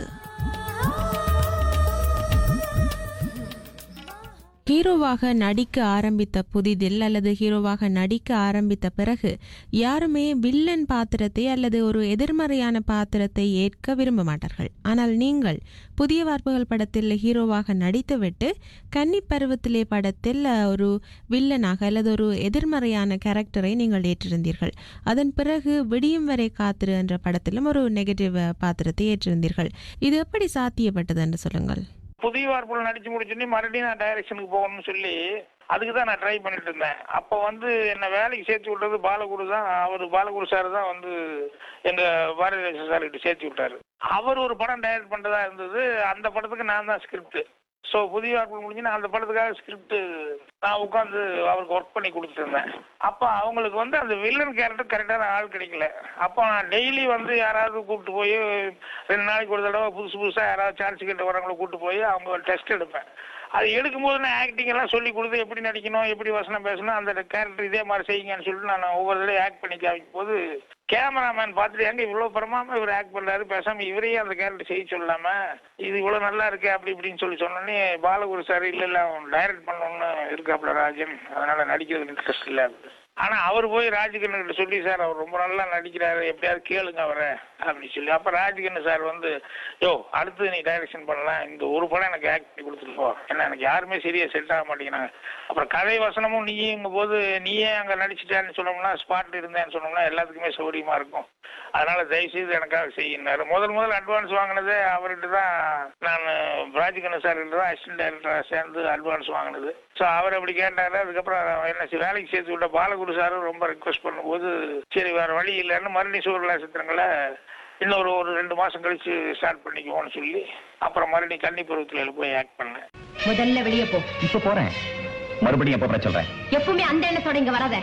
ஹீரோவாக நடிக்க ஆரம்பித்த புதிதில் அல்லது ஹீரோவாக நடிக்க ஆரம்பித்த பிறகு யாருமே வில்லன் பாத்திரத்தை அல்லது ஒரு எதிர்மறையான பாத்திரத்தை ஏற்க விரும்ப மாட்டார்கள் ஆனால் நீங்கள் புதிய வார்ப்புகள் படத்தில் ஹீரோவாக நடித்துவிட்டு கன்னி பருவத்திலே படத்தில் ஒரு வில்லனாக அல்லது ஒரு எதிர்மறையான கேரக்டரை நீங்கள் ஏற்றிருந்தீர்கள் அதன் பிறகு விடியும் வரை காத்திரு என்ற படத்திலும் ஒரு நெகட்டிவ் பாத்திரத்தை ஏற்றிருந்தீர்கள் இது எப்படி சாத்தியப்பட்டது என்று சொல்லுங்கள் புதிய வார்ப்புகள் நடிச்சு முடிச்சுட்டு மறுபடியும் நான் டைரக்ஷனுக்கு போகணும்னு சொல்லி அதுக்கு தான் நான் ட்ரை பண்ணிட்டு இருந்தேன் அப்போ வந்து என்னை வேலைக்கு சேர்த்து விட்டது பாலகுரு தான் அவர் பாலகுரு சார் தான் வந்து எங்க பாரதிராஜ சார் கிட்ட சேர்த்து விட்டாரு அவர் ஒரு படம் டைரக்ட் பண்றதா இருந்தது அந்த படத்துக்கு நான் தான் ஸ்கிரிப்ட் ஸோ புதிய வார்ப்புகள் முடிஞ்சு நான் அந்த படத்துக்காக ஸ்கிரிப்ட் நான் உட்காந்து அவருக்கு ஒர்க் பண்ணி கொடுத்துட்டு இருந்தேன் அப்போ அவங்களுக்கு வந்து அந்த வில்லன் கேரக்டர் கரெக்டான ஆள் கிடைக்கல அப்போ நான் டெய்லி வந்து யாராவது கூப்பிட்டு போய் ரெண்டு நாளைக்கு ஒரு தடவை புதுசு புதுசாக யாராவது சான்ஸ் கிட்ட வரவங்களை கூப்பிட்டு போய் அவங்க டெஸ்ட் எடுப்பேன் அது எடுக்கும்போது நான் ஆக்டிங் எல்லாம் சொல்லி கொடுத்து எப்படி நடிக்கணும் எப்படி வசனம் பேசணும் அந்த கேரக்டர் இதே மாதிரி செய்யுங்கன்னு சொல்லிட்டு நான் ஒவ்வொரு தடவை ஆக்ட் பண்ணி காமிக்கும் போது கேமராமேன் பார்த்துட்டு எங்க இவ்வளவு பிரமாம இவர் ஆக்ட் பண்றாரு பேசாம இவரையே அந்த கேரக்டர் செய்ய சொல்லாம இது இவ்வளவு நல்லா இருக்கு அப்படி இப்படின்னு சொல்லி சொன்னோன்னே பாலகுரு சார் இல்ல இல்ல அவன் டைரக்ட் பண்ணணும்னு இருக்காப்ல ராஜன் அதனால நடிக்கிறது இன்ட்ரெஸ்ட் இல்ல ஆனா அவர் போய் ராஜகண்ணு கிட்ட சொல்லி சார் அவர் ரொம்ப நல்லா நடிக்கிறாரு எப்படியாவது கேளுங்க அவரை அப்படின்னு சொல்லி அப்ப ராஜகண்ணு சார் வந்து யோ அடுத்து நீ டைரக்ஷன் பண்ணலாம் இந்த ஒரு படம் எனக்கு ஆக்ட் பண்ணி கொடுத்துட்டு போ ஏன்னா எனக்கு யாருமே சரியா செட் ஆக மாட்டேங்கிறாங்க அப்புறம் கதை வசனமும் நீங்கும் போது நீயே அங்க நடிச்சிட்டான்னு சொன்னோம்னா ஸ்பாட் இருந்தேன்னு சொன்னோம்னா எல்லாத்துக்குமே சௌரியமா இருக்கும் அதனால தயவுசெய்து எனக்காக செய்யினாரு முதல் முதல் அட்வான்ஸ் வாங்கினதே அவர்கிட்ட தான் நான் ராஜகண்ணு சார் கிட்ட தான் அசிஸ்டன்ட் டைரக்டராக சேர்ந்து அட்வான்ஸ் வாங்கினது ஸோ அவர் அப்படி கேட்டாரு அதுக்கப்புறம் என்ன சி- வேலைக்கு சேர்த்து விட்ட பாலகுரு சாரும் ரொம்ப ரெக்வஸ்ட் பண்ணும்போது சரி வேற வழி இல்லைன்னு மறுபடியும் சூரியலா சித்திரங்களை இன்னொரு ஒரு ரெண்டு மாசம் கழிச்சு ஸ்டார்ட் பண்ணிக்குவோம்னு சொல்லி அப்புறம் மறுபடியும் கன்னி பருவத்தில் போய் ஆக்ட் பண்ணேன் முதல்ல வெளியே போ இப்ப போறேன் மறுபடியும் எப்ப வர சொல்றேன் எப்பவுமே அந்த எண்ணத்தோட இங்க வராத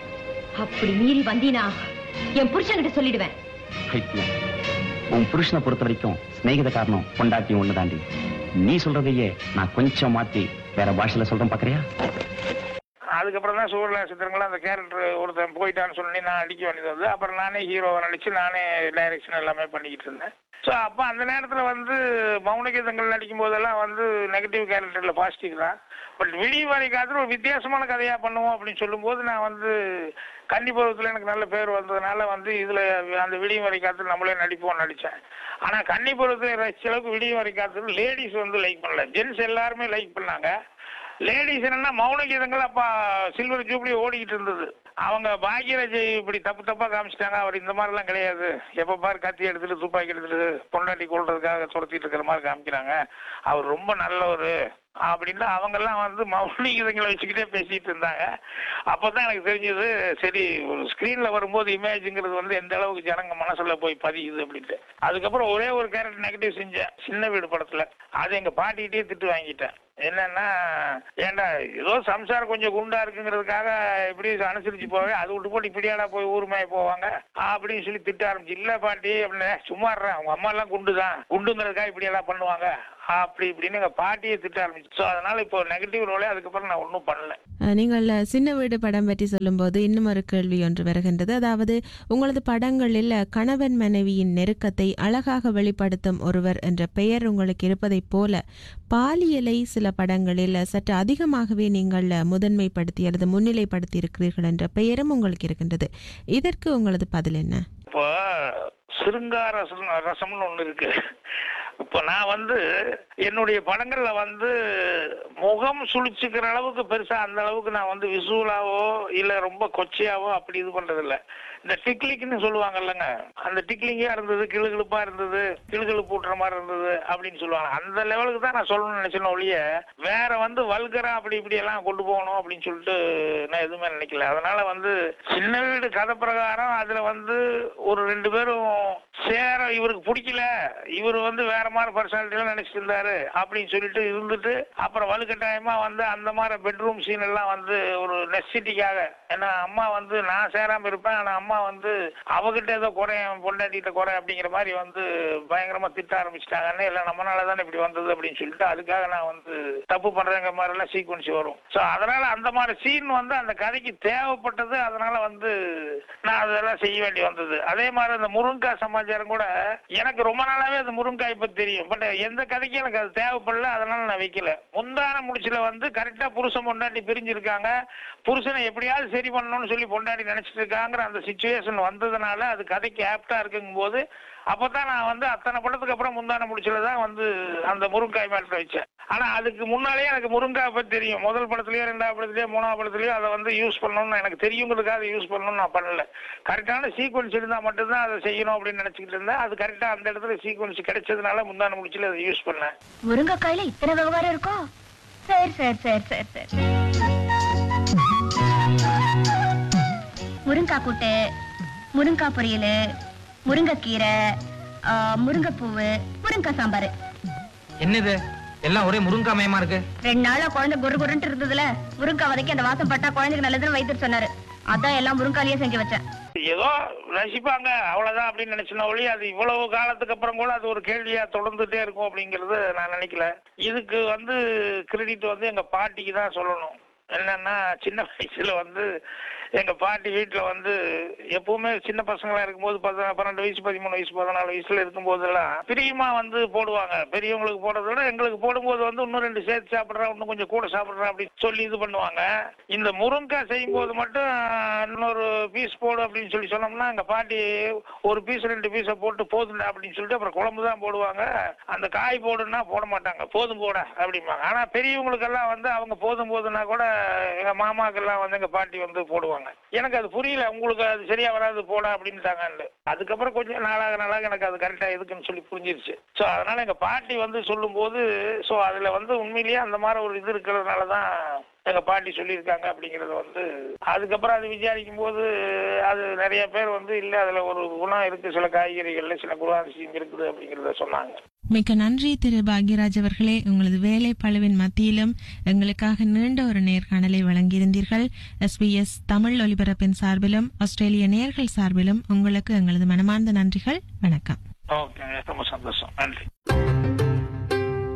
அப்படி மீறி வந்தீனா என் புருஷன்கிட்ட சொல்லிடுவேன் பைத்தியம். உன் புருஷனை பொறுத்த வரைக்கும் சிநேகித காரணம் பொண்டாட்டியும் ஒண்ணு தாண்டி நீ சொல்றதையே நான் கொஞ்சம் மாத்தி வேற பாஷையில சொல்றேன் பாக்குறியா அதுக்கப்புறம் தான் சூழல சித்திரங்கள் அந்த கேரக்டர் ஒருத்தன் போயிட்டான்னு சொல்லி நான் அடிக்க வேண்டியது வந்து அப்புறம் நானே ஹீரோவை நடிச்சு நானே டைரக்ஷன் எல்லாமே பண்ணிக்கிட்டு இருந்தேன் ஸோ அப்போ அந்த நேரத்தில் வந்து மௌனகீதங்கள் நடிக்கும் போதெல்லாம் வந்து நெகட்டிவ் கேரக்டரில் பாசிட்டிவ் தான் பட் விடிய வரை காலத்தில் ஒரு வித்தியாசமான கதையாக பண்ணுவோம் அப்படின்னு சொல்லும்போது நான் வந்து கன்னிபருவத்தில் எனக்கு நல்ல பேர் வந்ததுனால வந்து இதில் அந்த விடிய வரை காலத்தில் நம்மளே நடிப்போம் நடித்தேன் ஆனால் கன்னிபருவத்தை ரசிச்ச அளவுக்கு விடிய வரை காலத்தில் லேடிஸ் வந்து லைக் பண்ணல ஜென்ஸ் எல்லாருமே லைக் பண்ணாங்க லேடிஸ் என்னன்னா மௌன கீதங்கள் அப்ப சில்வர் ஜூப்ளி ஓடிக்கிட்டு இருந்தது அவங்க பாக்யராஜ் இப்படி தப்பு தப்பா காமிச்சிட்டாங்க அவர் இந்த மாதிரிலாம் கிடையாது எப்ப பாரு கத்தி எடுத்துட்டு துப்பாக்கி எடுத்துட்டு பொண்டாட்டி கொள்றதுக்காக துரத்திட்டு இருக்கிற மாதிரி காமிக்கிறாங்க அவர் ரொம்ப நல்லவர் அப்படின்னு அவங்க எல்லாம் வந்து மௌனி கீதங்களை வச்சுக்கிட்டே பேசிட்டு இருந்தாங்க அப்பதான் எனக்கு தெரிஞ்சது சரி ஒரு ஸ்கிரீன்ல வரும்போது இமேஜுங்கிறது வந்து எந்த அளவுக்கு ஜனங்க மனசுல போய் பதியுது அப்படின்ட்டு அதுக்கப்புறம் ஒரே ஒரு கேரக்டர் நெகட்டிவ் செஞ்சேன் சின்ன வீடு படத்துல அது எங்க பாட்டிகிட்டே திட்டு வாங்கிட்டேன் என்னன்னா ஏன்டா ஏதோ சம்சாரம் கொஞ்சம் குண்டா இருக்குங்கிறதுக்காக இப்படி அனுசரிச்சு போவே அது விட்டு போட்டு இப்படியாடா போய் ஊருமாய போவாங்க அப்படின்னு சொல்லி திட்ட ஆரம்பிச்சு இல்ல பாட்டி அப்படின்னு சும்மா இருறேன் அவங்க அம்மா எல்லாம் குண்டு தான் குண்டுங்கிறதுக்காக இப்படி எல்லாம் பண்ணுவாங்க அப்படி இப்படின்னு எங்க பாட்டியை திட்ட ஆரம்பிச்சு ஸோ அதனால இப்போ நெகட்டிவ் ரோலே அதுக்கப்புறம் நான் ஒன்றும் பண்ணல அஹ், நீங்கள் சின்ன வீடு படம் பற்றி சொல்லும்போது இன்னும் ஒரு கேள்வி ஒன்று வருகின்றது அதாவது உங்களது படங்களில் கணவன் மனைவியின் நெருக்கத்தை அழகாக வெளிப்படுத்தும் ஒருவர் என்ற பெயர் உங்களுக்கு இருப்பதைப் போல பாலியலை சில படங்களில் சற்று அதிகமாகவே நீங்கள் முதன்மைப்படுத்தி அல்லது முன்னிலைப்படுத்தி இருக்கிறீர்கள் என்ற பெயரும் உங்களுக்கு இருக்கின்றது இதற்கு உங்களது பதில் என்ன இப்போ சிருங்கார ரசம் ரசம்னு ஒண்ணு இருக்கு இப்போ நான் வந்து என்னுடைய படங்கள்ல வந்து முகம் சுழிச்சுக்கிற அளவுக்கு பெருசா அந்த அளவுக்கு நான் வந்து விசுவலாவோ இல்ல ரொம்ப கொச்சையாவோ அப்படி இது பண்றது இல்ல இந்த டிக்லிக்னு சொல்லுவாங்கல்லங்க அந்த டிக்லிங்கா இருந்தது கிளுகிழுப்பா இருந்தது கிளுகிழுப்பு ஊட்டுற மாதிரி இருந்தது அப்படின்னு சொல்லுவாங்க அந்த லெவலுக்கு தான் நான் சொல்லணும்னு நினைச்சேன் ஒழிய வேற வந்து வல்கரா அப்படி இப்படி எல்லாம் கொண்டு போகணும் அப்படின்னு சொல்லிட்டு நான் எதுவுமே நினைக்கல அதனால வந்து சின்ன வீடு கதை பிரகாரம் அதுல வந்து ஒரு ரெண்டு பேரும் சேர இவருக்கு பிடிக்கல இவர் வந்து வேற மாதிரி பர்சனாலிட்டிலாம் நினைச்சிட்டு இருந்தாரு அப்படின்னு சொல்லிட்டு இருந்துட்டு அப்புறம் வலுக்கட்டாயமா வந்து அந்த மாதிரி பெட்ரூம் சீன் எல்லாம் வந்து ஒரு நெசிட்டிக்காக ஏன்னா அம்மா வந்து நான் சேராம இருப்பேன் ஆனா அம்மா வந்து அவகிட்ட ஏதோ குறை என் பொண்டாட்டிகிட்ட குறை அப்படிங்கிற மாதிரி வந்து பயங்கரமா திட்ட ஆரம்பிச்சிட்டாங்கன்னு இல்லை நம்மளால தானே இப்படி வந்தது அப்படின்னு சொல்லிட்டு அதுக்காக நான் வந்து தப்பு பண்றேங்கிற மாதிரி எல்லாம் சீக்வன்ஸ் வரும் ஸோ அதனால அந்த மாதிரி சீன் வந்து அந்த கதைக்கு தேவைப்பட்டது அதனால வந்து நான் அதெல்லாம் செய்ய வேண்டி வந்தது அதே மாதிரி அந்த முருங்கக்காய் சமாச்சாரம் கூட எனக்கு ரொம்ப நாளாவே அந்த முருங்காய் பத்தி தெரியும் பட் எந்த கதைக்கும் எனக்கு அது தேவைப்படல அதனால நான் வைக்கல முந்தான முடிச்சுல வந்து கரெக்டா புருஷன் பொண்டாட்டி பிரிஞ்சிருக்காங்க புருஷனை எப்படியாவது சரி பண்ணணும்னு சொல்லி பொண்டாட்டி நினைச்சிட்டு இருக்காங்கிற அந்த சுச்சுவேஷன் வந்ததுனால அது கதைக்கு ஆப்டா இருக்குங்கும் போது அப்பதான் நான் வந்து அத்தனை படத்துக்கு அப்புறம் முந்தான முடிச்சுல தான் வந்து அந்த முருங்காய் மேட்டர் வச்சேன் ஆனா அதுக்கு முன்னாலேயே எனக்கு முருங்காய் பத்தி தெரியும் முதல் படத்துலயோ ரெண்டாவது படத்துலயோ மூணாவது படத்துலயோ அதை வந்து யூஸ் பண்ணணும்னு எனக்கு தெரியுங்கிறதுக்காக யூஸ் பண்ணணும்னு நான் பண்ணல கரெக்டான சீக்வன்ஸ் இருந்தா மட்டும்தான் அதை செய்யணும் அப்படின்னு நினைச்சுக்கிட்டு இருந்தேன் அது கரெக்டா அந்த இடத்துல சீக்வன்ஸ் கிடைச்சதுனால முந்தான முடிச்சுல அதை யூஸ் பண்ணேன் முருங்கைக்காயில இத்தனை விவகாரம் இருக்கும் சரி சரி சரி சரி சரி முருங்காய் கூட்டு முருங்காய் பொரியல் முருங்கைக்கீரை ஆ, முருங்கைப்பூவு முருங்காய் சாம்பார் என்னது எல்லாம் ஒரே முருங்கா மயமா இருக்கு ரெண்டு நாளா குழந்தை குரு குருன்ட்டு இருந்ததுல முருங்காய் வதக்கி அந்த வாசம் பட்டா குழந்தைக்கு நல்லதுன்னு வைத்திரு சொன்னாரு அதான் எல்லாம் முருங்காலியே செஞ்சு வச்சேன் ஏதோ ரசிப்பாங்க அவ்வளவுதான் அப்படின்னு நினைச்சன ஒளி அது இவ்வளவு காலத்துக்கு அப்புறம் கூட அது ஒரு கேள்வியா தொடர்ந்துட்டே இருக்கும் அப்படிங்கறது நான் நினைக்கல இதுக்கு வந்து கிரெடிட் வந்து எங்க பாட்டிக்கு தான் சொல்லணும் என்னன்னா சின்ன வயசுல வந்து எங்க பாட்டி வீட்டுல வந்து எப்பவுமே சின்ன பசங்களா இருக்கும்போது பத்து பன்னெண்டு வயசு பதிமூணு வயசு பதினாலு வயசுல இருக்கும்போதெல்லாம் பிரியமா வந்து போடுவாங்க பெரியவங்களுக்கு போடுறத விட எங்களுக்கு போடும்போது வந்து இன்னும் ரெண்டு சேர்த்து சாப்பிடுறா இன்னும் கொஞ்சம் கூட சாப்பிடுறா அப்படின்னு சொல்லி இது பண்ணுவாங்க இந்த முருங்காய் செய்யும் போது மட்டும் இன்னொரு பீஸ் போடு அப்படின்னு சொல்லி சொன்னோம்னா எங்க பாட்டி ஒரு பீஸ் ரெண்டு பீஸை போட்டு போதுண்டா அப்படின்னு சொல்லிட்டு அப்புறம் குழம்பு தான் போடுவாங்க அந்த காய் போடுன்னா போட மாட்டாங்க போதும் போட அப்படிம்பாங்க ஆனா பெரியவங்களுக்கெல்லாம் வந்து அவங்க போதும் போதுன்னா கூட எங்க மாமாக்கெல்லாம் வந்து எங்க பாட்டி வந்து போடுவாங்க எனக்கு அது புரியல உங்களுக்கு அது சரியா வராது போட அப்படின்ட்டாங்கன்னு அதுக்கப்புறம் கொஞ்சம் நாளாக நாளாக எனக்கு அது கரெக்டா எதுக்குன்னு சொல்லி புரிஞ்சிருச்சு ஸோ அதனால எங்க பாட்டி வந்து சொல்லும்போது ஸோ அதுல வந்து உண்மையிலேயே அந்த மாதிரி ஒரு இது இருக்கிறதுனால தான் எங்க பாட்டி சொல்லியிருக்காங்க அப்படிங்கறது வந்து அதுக்கப்புறம் அது விசாரிக்கும் போது அது நிறைய பேர் வந்து இல்ல அதுல ஒரு குணம் இருக்கு சில காய்கறிகள்ல சில குணாதிசயம் இருக்குது அப்படிங்கறத சொன்னாங்க மிக்க நன்றி திரு பாக்யராஜ் அவர்களே உங்களது வேலை பழுவின் மத்தியிலும் எங்களுக்காக நீண்ட ஒரு நேர்காணலை வழங்கியிருந்தீர்கள் எஸ்பிஎஸ் தமிழ் ஒலிபரப்பின் சார்பிலும் ஆஸ்திரேலிய நேர்கள் சார்பிலும் உங்களுக்கு எங்களது மனமார்ந்த நன்றிகள் வணக்கம் ஓகே ரொம்ப சந்தோஷம் நன்றி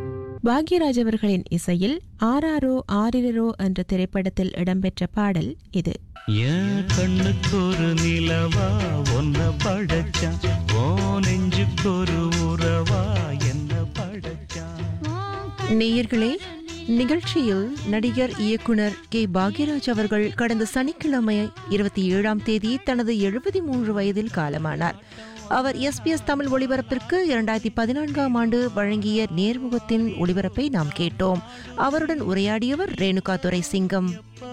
பாக்யராஜ் அவர்களின் இசையில் ஆராரோ ஆரிரோ என்ற திரைப்படத்தில் இடம்பெற்ற பாடல் இது என் கண்ணுக்கு ஒரு நிலவா ஒன்ன படைச்சா ஓ நெஞ்சுக்கு ஒரு உறவா என்ன படைச்சா நேயர்களே நிகழ்ச்சியில் நடிகர் இயக்குனர் கே பாக்யராஜ் அவர்கள் கடந்த சனிக்கிழமை இருபத்தி ஏழாம் தேதி தனது எழுபத்தி மூன்று வயதில் காலமானார் அவர் எஸ்பிஎஸ் தமிழ் ஒளிபரப்பிற்கு இரண்டாயிரத்தி பதினான்காம் ஆண்டு வழங்கிய நேர்முகத்தின் ஒளிபரப்பை நாம் கேட்டோம் அவருடன் உரையாடியவர் ரேணுகா துரை சிங்கம்